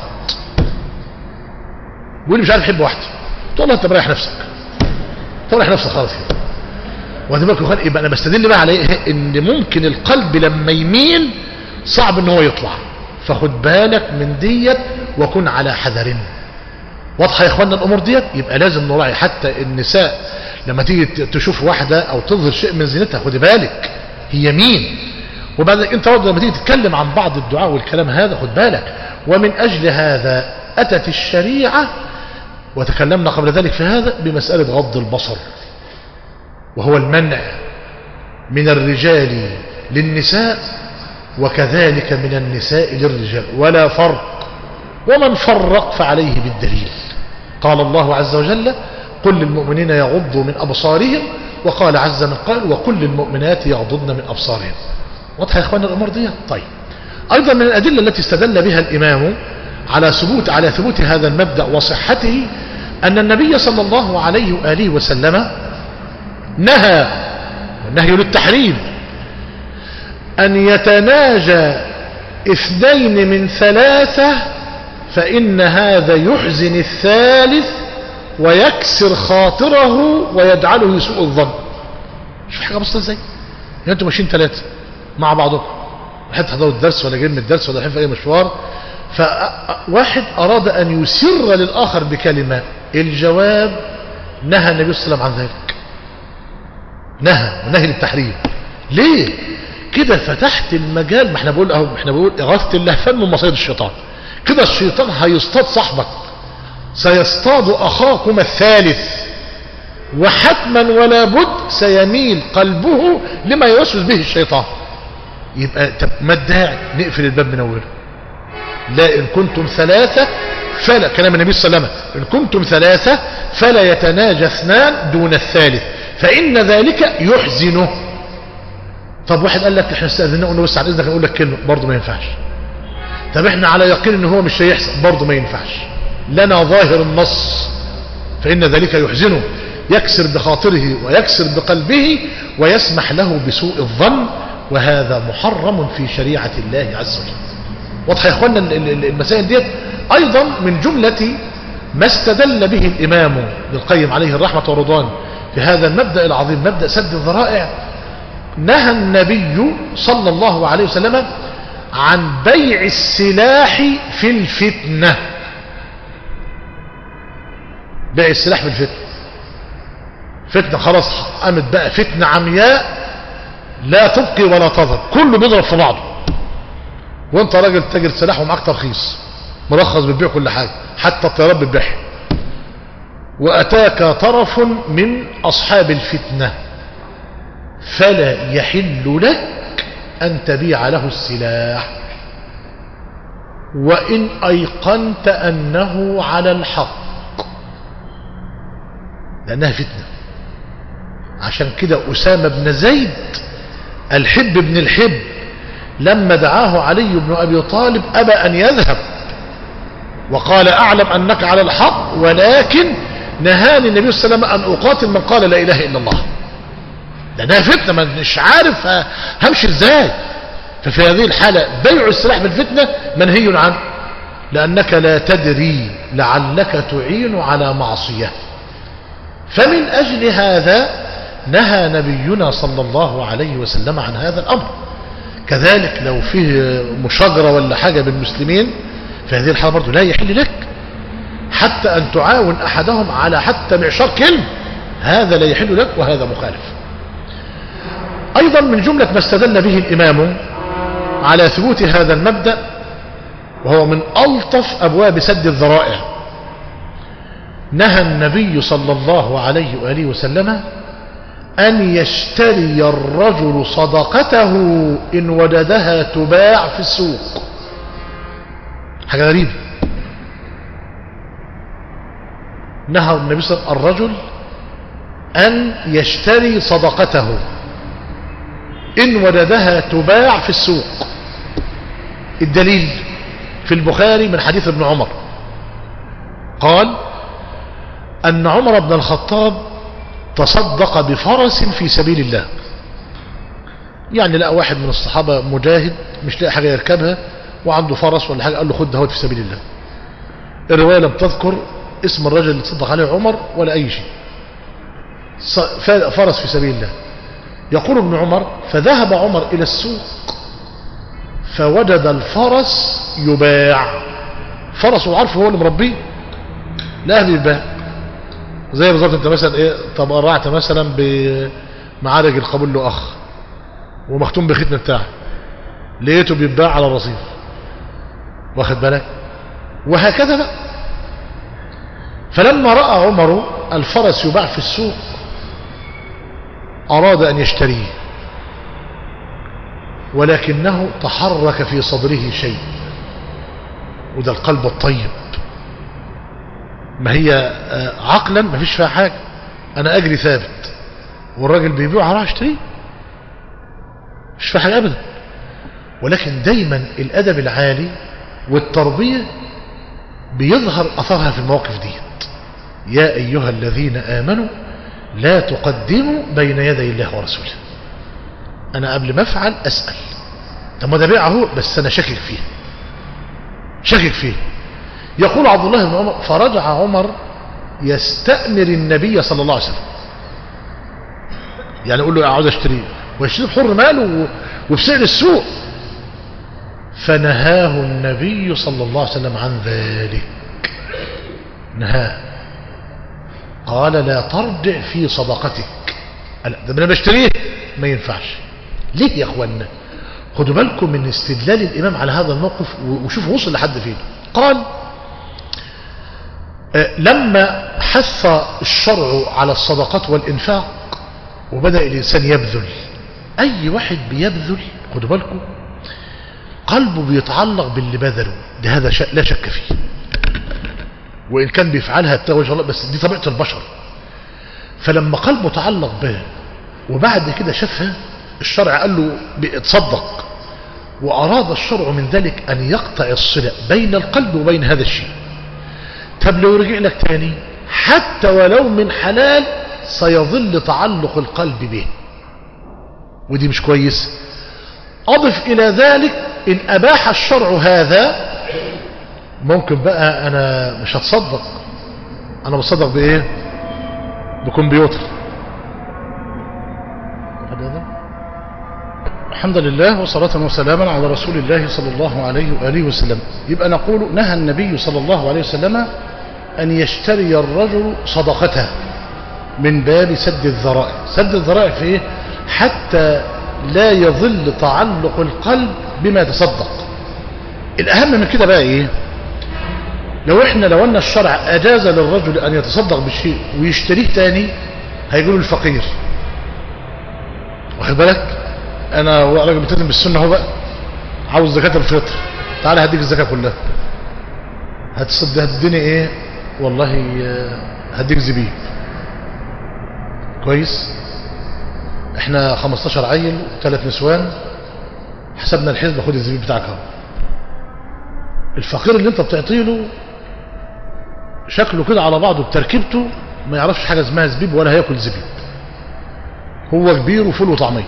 بيقول لي مش عارف احب واحده تقول له انت مريح نفسك انت مريح نفسك خالص كده واخد بالك يا اخوان يبقى انا بستدل بقى على ايه ان ممكن القلب لما يميل صعب ان هو يطلع فخد بالك من ديت وكن على حذر واضحه يا اخوانا الامور ديت يبقى لازم نراعي حتى النساء لما تيجي تشوف واحده او تظهر شيء من زينتها خد بالك هي مين وبعد انت برضه لما تيجي تتكلم عن بعض الدعاء والكلام هذا خد بالك ومن اجل هذا اتت الشريعه وتكلمنا قبل ذلك في هذا بمساله غض البصر وهو المنع من الرجال للنساء وكذلك من النساء للرجال ولا فرق ومن فرق فعليه بالدليل قال الله عز وجل قل للمؤمنين يغضوا من أبصارهم وقال عز من قال وقل للمؤمنات يغضضن من أبصارهم واضح يا إخوان الأمور دي طيب أيضا من الأدلة التي استدل بها الإمام على ثبوت على ثبوت هذا المبدأ وصحته أن النبي صلى الله عليه وآله وسلم نهى النهي للتحريم أن يتناجى اثنين من ثلاثة فإن هذا يحزن الثالث ويكسر خاطره ويجعله يسوء الظن شوف حاجة بسيطة ازاي يعني انتوا ماشيين ثلاثة مع بعضكم رايحين تحضروا الدرس ولا جايين من الدرس ولا رايحين في اي مشوار فواحد أراد أن يسر للآخر بكلمة الجواب نهى النبي صلى الله عليه وسلم عن ذلك نهى ونهي للتحريم ليه كده فتحت المجال ما احنا بقول اهو احنا بقول اغاثه اللهفان من مصيد الشيطان كده الشيطان هيصطاد صاحبك سيصطاد اخاكم الثالث وحتما ولا بد سيميل قلبه لما يوسوس به الشيطان يبقى طب ما الداعي نقفل الباب من اوله لا ان كنتم ثلاثه فلا كلام النبي صلى الله عليه وسلم ان كنتم ثلاثه فلا يتناجى اثنان دون الثالث فان ذلك يحزنه طب واحد قال لك احنا استاذنا قلنا بس عن اذنك نقول لك كلمه برضه ما ينفعش طب احنا على يقين ان هو مش هيحصل برضه ما ينفعش لنا ظاهر النص فان ذلك يحزنه يكسر بخاطره ويكسر بقلبه ويسمح له بسوء الظن وهذا محرم في شريعه الله عز وجل واضح يا اخوانا المسائل ديت ايضا من جمله ما استدل به الامام ابن القيم عليه الرحمه والرضوان في هذا المبدا العظيم مبدا سد الذرائع نهى النبي صلى الله عليه وسلم عن بيع السلاح في الفتنة بيع السلاح في الفتنة فتنة خلاص قامت بقى فتنة عمياء لا تبقي ولا تظهر كله بيضرب في بعضه وانت راجل تاجر سلاح ومعاك ترخيص مرخص بتبيع كل حاجة حتى الطيارات بتبيعها واتاك طرف من اصحاب الفتنه فلا يحل لك أن تبيع له السلاح وإن أيقنت أنه على الحق لأنها فتنة عشان كده أسامة بن زيد الحب بن الحب لما دعاه علي بن أبي طالب أبى أن يذهب وقال أعلم أنك على الحق ولكن نهاني النبي صلى الله عليه وسلم أن أقاتل من قال لا إله إلا الله لأنها فتنة ما مش عارف همشي ازاي ففي هذه الحالة بيع السلاح بالفتنة منهي عنه لأنك لا تدري لعلك تعين على معصية فمن أجل هذا نهى نبينا صلى الله عليه وسلم عن هذا الأمر كذلك لو فيه مشاجرة ولا حاجة بالمسلمين في هذه الحالة برضه لا يحل لك حتى أن تعاون أحدهم على حتى معشار كلمة هذا لا يحل لك وهذا مخالف أيضا من جملة ما استدل به الإمام على ثبوت هذا المبدأ وهو من ألطف أبواب سد الذرائع نهى النبي صلى الله عليه وآله وسلم أن يشتري الرجل صدقته إن وجدها تباع في السوق حاجة غريبة نهى النبي صلى الله عليه وسلم الرجل أن يشتري صدقته إن وجدها تباع في السوق الدليل في البخاري من حديث ابن عمر قال أن عمر بن الخطاب تصدق بفرس في سبيل الله يعني لقى واحد من الصحابة مجاهد مش لاقي حاجة يركبها وعنده فرس ولا حاجة قال له خد دهوت في سبيل الله الرواية لم تذكر اسم الرجل اللي تصدق عليه عمر ولا أي شيء فرس في سبيل الله يقول ابن عمر فذهب عمر إلى السوق فوجد الفرس يباع فرس وعارف هو اللي مربيه لا بيباع زي بالظبط انت مثلا ايه تبرعت مثلا بمعارج القبول له اخ ومختوم بختم بتاعه لقيته بيتباع على الرصيف واخد بالك وهكذا بقى فلما راى عمر الفرس يباع في السوق أراد أن يشتريه ولكنه تحرك في صدره شيء وده القلب الطيب ما هي عقلا ما فيش فيها حاجة أنا أجري ثابت والراجل بيبيعها راح اشتريه مش فيها حاجة أبدا ولكن دايما الأدب العالي والتربية بيظهر أثرها في المواقف ديت يا أيها الذين آمنوا لا تقدموا بين يدي الله ورسوله انا قبل ما افعل اسال طب ما ده بيع اهو بس انا شاكك فيه شاكك فيه يقول عبد الله بن عمر فرجع عمر يستأمر النبي صلى الله عليه وسلم يعني يقول له عاوز اشتريه ويشتري بحر ماله وبسعر السوق فنهاه النبي صلى الله عليه وسلم عن ذلك نهاه قال لا ترجع في صدقتك قال ده انا بشتريه ما ينفعش ليه يا اخوانا خدوا بالكم من استدلال الامام على هذا الموقف وشوفوا وصل لحد فين قال آه، لما حث الشرع على الصدقات والإنفاق وبدأ الإنسان يبذل أي واحد بيبذل خدوا بالكم قلبه بيتعلق باللي بذله ده هذا شك لا شك فيه وإن كان بيفعلها ابتغى وجه الله بس دي طبيعة البشر فلما قلبه تعلق به وبعد كده شافها الشرع قال له اتصدق وأراد الشرع من ذلك أن يقطع الصلة بين القلب وبين هذا الشيء طب لو رجع لك تاني حتى ولو من حلال سيظل تعلق القلب به ودي مش كويس أضف إلى ذلك إن أباح الشرع هذا ممكن بقى أنا مش هتصدق أنا بصدق بإيه بكمبيوتر الحمد لله وصلاة وسلاما على رسول الله صلى الله عليه وآله وسلم يبقى نقول نهى النبي صلى الله عليه وسلم أن يشتري الرجل صدقته من باب سد الذرائع سد الذرائع في إيه؟ حتى لا يظل تعلق القلب بما يتصدق الأهم من كده بقى إيه لو إحنا لو أن الشرع أجاز للرجل أن يتصدق بشيء ويشتريه تاني هيقولوا الفقير واخد بالك انا راجل ملتزم بالسنه اهو بقى عاوز زكاه الفطر تعالى هديك الزكاه كلها هتصد هتديني ايه والله هديك زبيب كويس احنا 15 عيل ثلاث نسوان حسبنا الحسبة خد الزبيب بتاعك اهو الفقير اللي انت بتعطيه له شكله كده على بعضه بتركيبته ما يعرفش حاجة اسمها زبيب ولا هياكل زبيب هو كبير وفول وطعميه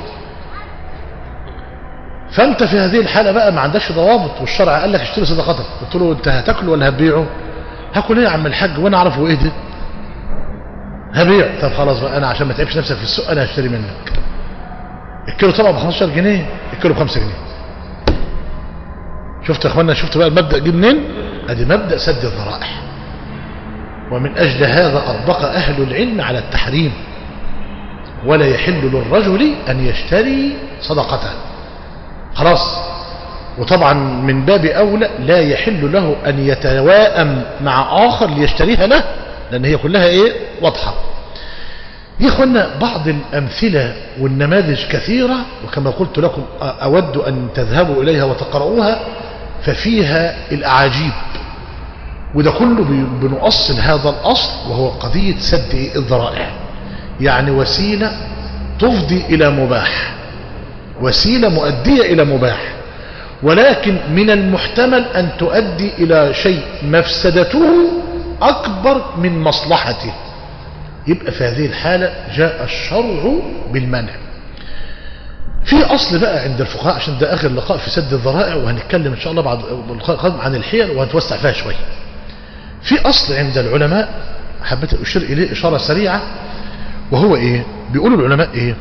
فانت في هذه الحالة بقى ما عندكش ضوابط والشرع قال لك اشتري صدقتك قلت له انت هتاكله ولا هتبيعه هاكل ايه يا عم الحاج وانا اعرفه ايه ده هبيع طب خلاص بقى انا عشان ما تعبش نفسك في السوق انا هشتري منك الكيلو طبعا ب 15 جنيه الكيلو ب 5 جنيه شفت يا اخوانا شفت بقى المبدا جه منين ادي مبدا سد الذرائع ومن اجل هذا اطبق اهل العلم على التحريم ولا يحل للرجل ان يشتري صدقته خلاص وطبعا من باب أولى لا يحل له أن يتواءم مع آخر ليشتريها له لأن هي كلها إيه واضحة يا إخوانا بعض الأمثلة والنماذج كثيرة وكما قلت لكم أود أن تذهبوا إليها وتقرؤوها ففيها الأعاجيب وده كله بنؤصل هذا الأصل وهو قضية سد الذرائع يعني وسيلة تفضي إلى مباح وسيلة مؤدية إلى مباح ولكن من المحتمل أن تؤدي إلى شيء مفسدته أكبر من مصلحته يبقى في هذه الحالة جاء الشرع بالمنع في أصل بقى عند الفقهاء عشان ده آخر لقاء في سد الذرائع وهنتكلم إن شاء الله بعد اللقاء القادم عن الحيل وهنتوسع فيها شوية في أصل عند العلماء حبيت أشير إليه إشارة سريعة وهو إيه بيقولوا العلماء إيه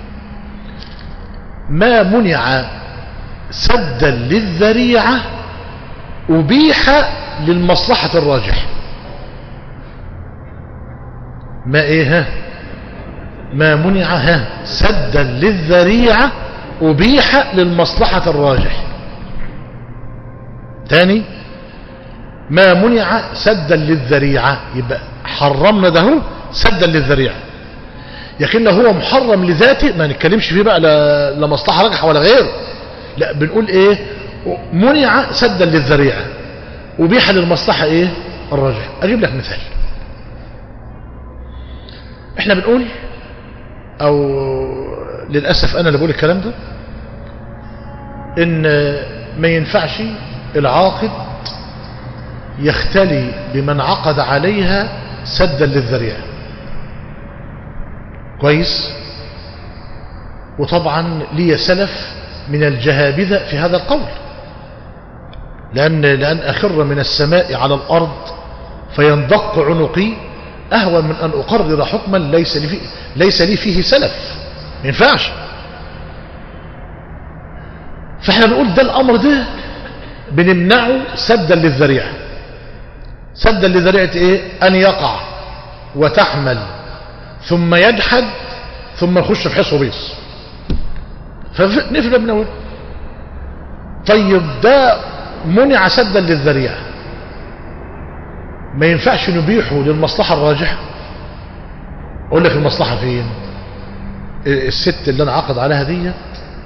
ما منع سدا للذريعة أبيح للمصلحة الراجح ما ايه ها ما منع ها سدا للذريعة أبيح للمصلحة الراجح تاني ما منع سدا للذريعة يبقى حرمنا ده سدا للذريعة لكن هو محرم لذاته ما نتكلمش فيه بقى لا, لا مصلحة راجحة ولا غير لا بنقول ايه منع سدا للذريعة أبيح للمصلحة ايه الراجح اجيب لك مثال احنا بنقول او للأسف انا اللي بقول الكلام ده ان ما ينفعش العاقد يختلي بمن عقد عليها سدا للذريعة كويس وطبعا لي سلف من الجهابذة في هذا القول لأن, لأن أخر من السماء على الأرض فيندق عنقي أهون من أن أقرر حكما ليس لي فيه, ليس لي فيه سلف ما ينفعش فاحنا بنقول ده الأمر ده بنمنعه سدا للذريعة سدا لذريعة ايه ان يقع وتحمل ثم يجحد ثم نخش في حصه بيص فنفلت من اول طيب ده منع سدا للذريعة ما ينفعش نبيحه للمصلحة الراجحة اقول لك المصلحة فين الست اللي انا عقد عليها ديت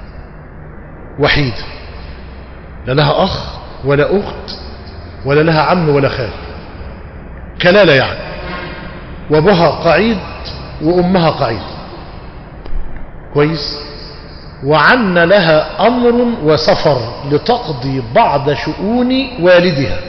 وحيدة لا لها اخ ولا اخت ولا لها عم ولا خال كلالة يعني وابوها قعيد وامها قعيد كويس وعن لها امر وسفر لتقضي بعض شؤون والدها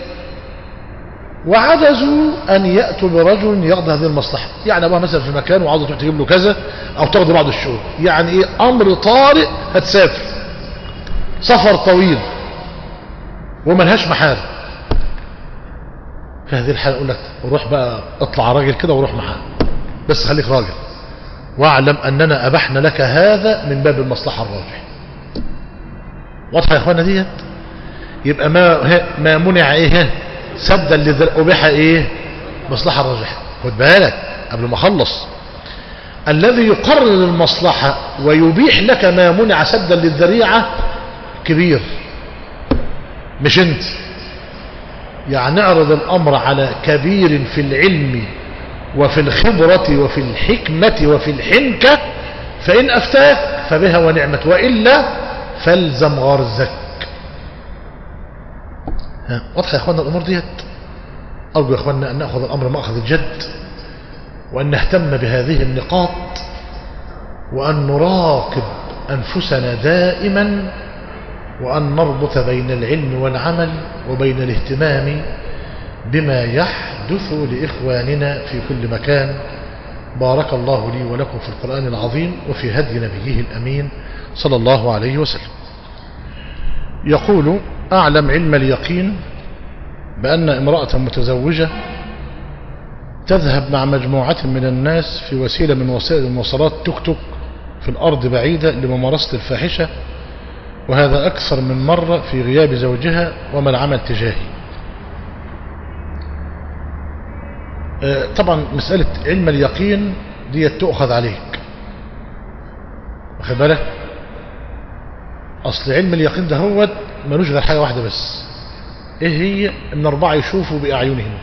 وعجزوا ان ياتوا برجل يقضي هذه المصلحه يعني ابوها مثلا في مكان وعاوزه تروح تجيب له كذا او تقضي بعض الشؤون يعني ايه امر طارئ هتسافر سفر طويل وملهاش محارم في هذه الحالة أقول لك روح بقى اطلع راجل كده وروح معاه بس خليك راجل واعلم أننا أبحنا لك هذا من باب المصلحة الراجح واضحة يا أخوانا ديت يبقى ما ما منع إيه سدا لذل أبيح إيه مصلحة الراجحة خد بالك قبل ما أخلص الذي يقرر المصلحة ويبيح لك ما منع سدا للذريعة كبير مش انت يعني نعرض الأمر على كبير في العلم وفي الخبرة وفي الحكمة وفي الحنكة فإن أفتاك فبها ونعمت وإلا فالزم غرزك واضح يا أخوانا الأمور ديت أرجو يا أخوانا أن نأخذ الأمر مأخذ الجد وأن نهتم بهذه النقاط وأن نراقب أنفسنا دائما وأن نربط بين العلم والعمل وبين الاهتمام بما يحدث لإخواننا في كل مكان بارك الله لي ولكم في القرآن العظيم وفي هدي نبيه الأمين صلى الله عليه وسلم يقول أعلم علم اليقين بأن امرأة متزوجة تذهب مع مجموعة من الناس في وسيلة من وسائل المواصلات توك توك في الأرض بعيدة لممارسة الفاحشة وهذا أكثر من مرة في غياب زوجها وما العمل تجاهي طبعا مسألة علم اليقين دي تؤخذ عليك واخد بالك أصل علم اليقين ده هو ملوش غير حاجة واحدة بس ايه هي ان اربعة يشوفوا بأعينهم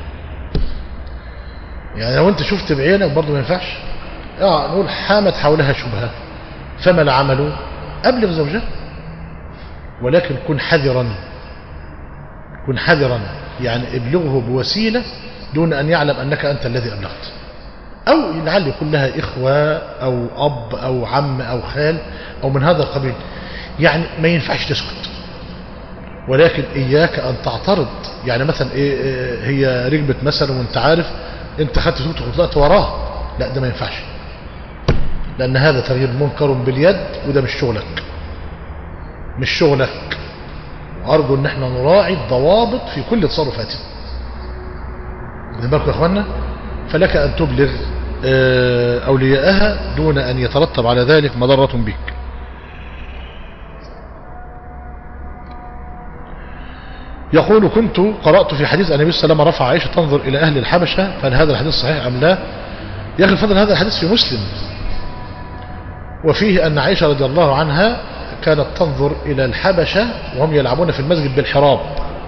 يعني لو انت شفت بعينك برضه ما ينفعش اه نقول حامت حولها شبهة فما العمل أبلغ زوجها ولكن كن حذرا كن حذرا يعني ابلغه بوسيلة دون أن يعلم أنك أنت الذي أبلغت أو لعل يكون لها إخوة أو أب أو عم أو خال أو من هذا القبيل يعني ما ينفعش تسكت ولكن إياك أن تعترض يعني مثلا إيه إيه هي ركبت مثلا وانت عارف انت خدت توك وطلعت وراه لا ده ما ينفعش لأن هذا تغيير منكر باليد وده مش شغلك مش شغلك وأرجو أن احنا نراعي الضوابط في كل تصرفاتنا بالكم يا أخوانا فلك أن تبلغ أولياءها دون أن يترتب على ذلك مضرة بك يقول كنت قرأت في حديث النبي صلى الله عليه وسلم رفع عائشة تنظر إلى أهل الحبشة فهل هذا الحديث صحيح أم لا يا أخي الفضل هذا الحديث في مسلم وفيه أن عائشة رضي الله عنها كانت تنظر إلى الحبشة وهم يلعبون في المسجد بالحراب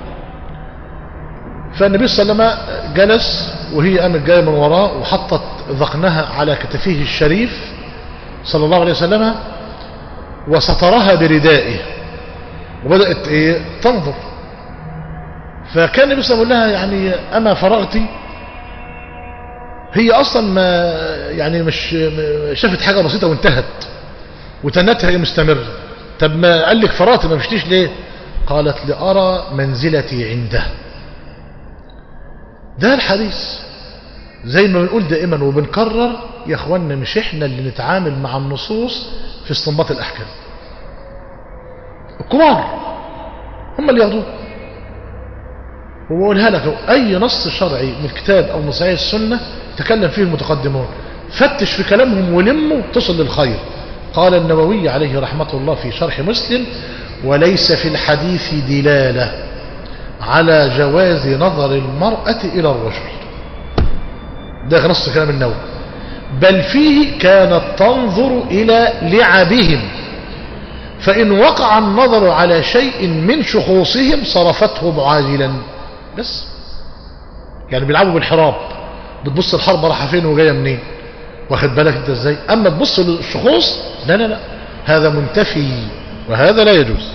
فالنبي صلى الله عليه وسلم جلس وهي قامت جايه من وراه وحطت ذقنها على كتفيه الشريف صلى الله عليه وسلم وسترها بردائه وبدأت ايه تنظر فكان النبي صلى الله عليه وسلم يعني أما فرغتي هي أصلا ما يعني مش شافت حاجة بسيطة وانتهت وتنتها هي مستمرة طب ما قال لك فرغت ما مشتيش ليه قالت لأرى منزلتي عنده ده الحديث زي ما بنقول دائما وبنكرر يا اخوانا مش احنا اللي نتعامل مع النصوص في استنباط الاحكام الكبار هم اللي ياخدوه وبقولها لك اي نص شرعي من الكتاب او من صحيح السنه تكلم فيه المتقدمون فتش في كلامهم ولمه تصل للخير قال النووي عليه رحمه الله في شرح مسلم وليس في الحديث دلاله على جواز نظر المرأة إلى الرجل ده نص كلام النووي بل فيه كانت تنظر إلى لعبهم فإن وقع النظر على شيء من شخوصهم صرفته معاجلا بس يعني بيلعبوا بالحراب بتبص الحرب رايحه فين وجايه منين واخد بالك انت ازاي اما تبص للشخوص لا لا لا هذا منتفي وهذا لا يجوز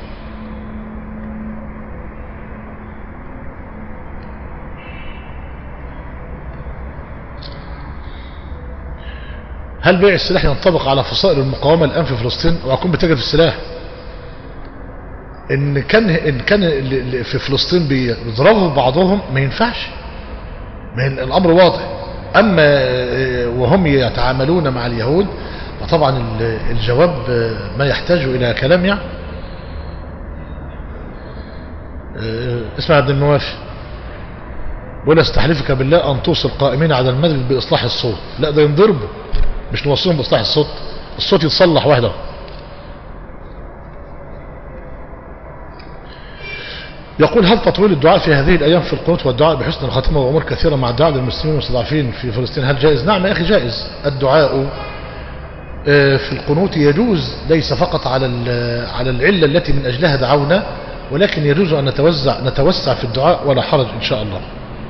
هل بيع السلاح ينطبق على فصائل المقاومة الآن في فلسطين وأكون بتاجر في السلاح إن كان إن كان اللي في فلسطين بيضربوا بعضهم ما ينفعش ما الأمر واضح أما وهم يتعاملون مع اليهود فطبعا الجواب ما يحتاج إلى كلام يعني اسمع عبد النواف ولا استحلفك بالله أن توصل قائمين على المسجد بإصلاح الصوت لا ده ينضربوا مش نوصلهم بإصلاح الصوت الصوت يتصلح واحدة يقول هل تطويل الدعاء في هذه الأيام في القنوت والدعاء بحسن الخاتمة وأمور كثيرة مع الدعاء للمسلمين المستضعفين في فلسطين هل جائز نعم يا أخي جائز الدعاء في القنوت يجوز ليس فقط على على العلة التي من أجلها دعونا ولكن يجوز أن نتوزع نتوسع في الدعاء ولا حرج إن شاء الله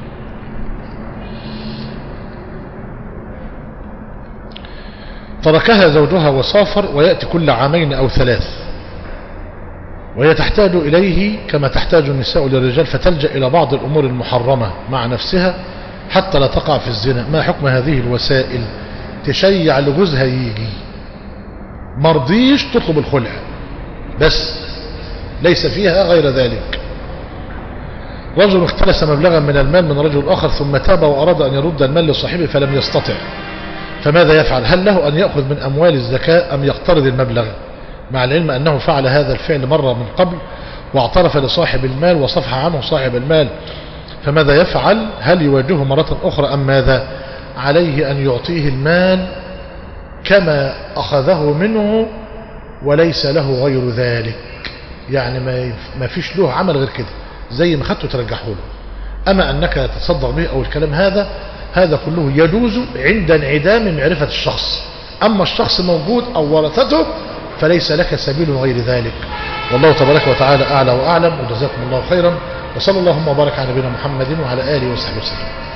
تركها زوجها وسافر ويأتي كل عامين أو ثلاث وهي تحتاج إليه كما تحتاج النساء للرجال فتلجأ إلى بعض الأمور المحرمة مع نفسها حتى لا تقع في الزنا ما حكم هذه الوسائل تشيع لجوزها يجي مرضيش تطلب الخلع بس ليس فيها غير ذلك رجل اختلس مبلغا من المال من رجل آخر ثم تاب وأراد أن يرد المال لصاحبه فلم يستطع فماذا يفعل هل له أن يأخذ من أموال الزكاة أم يقترض المبلغ مع العلم أنه فعل هذا الفعل مرة من قبل واعترف لصاحب المال وصفح عنه صاحب المال فماذا يفعل هل يواجهه مرة أخرى أم ماذا عليه أن يعطيه المال كما أخذه منه وليس له غير ذلك يعني ما فيش له عمل غير كده زي ما خدته ترجحه له أما أنك تتصدق به أو الكلام هذا هذا كله يجوز عند انعدام معرفة الشخص أما الشخص موجود أو ورثته فليس لك سبيل غير ذلك والله تبارك وتعالى أعلى وأعلم وجزاكم الله خيرا وصلى اللهم وبارك على نبينا محمد وعلى آله وصحبه وسلم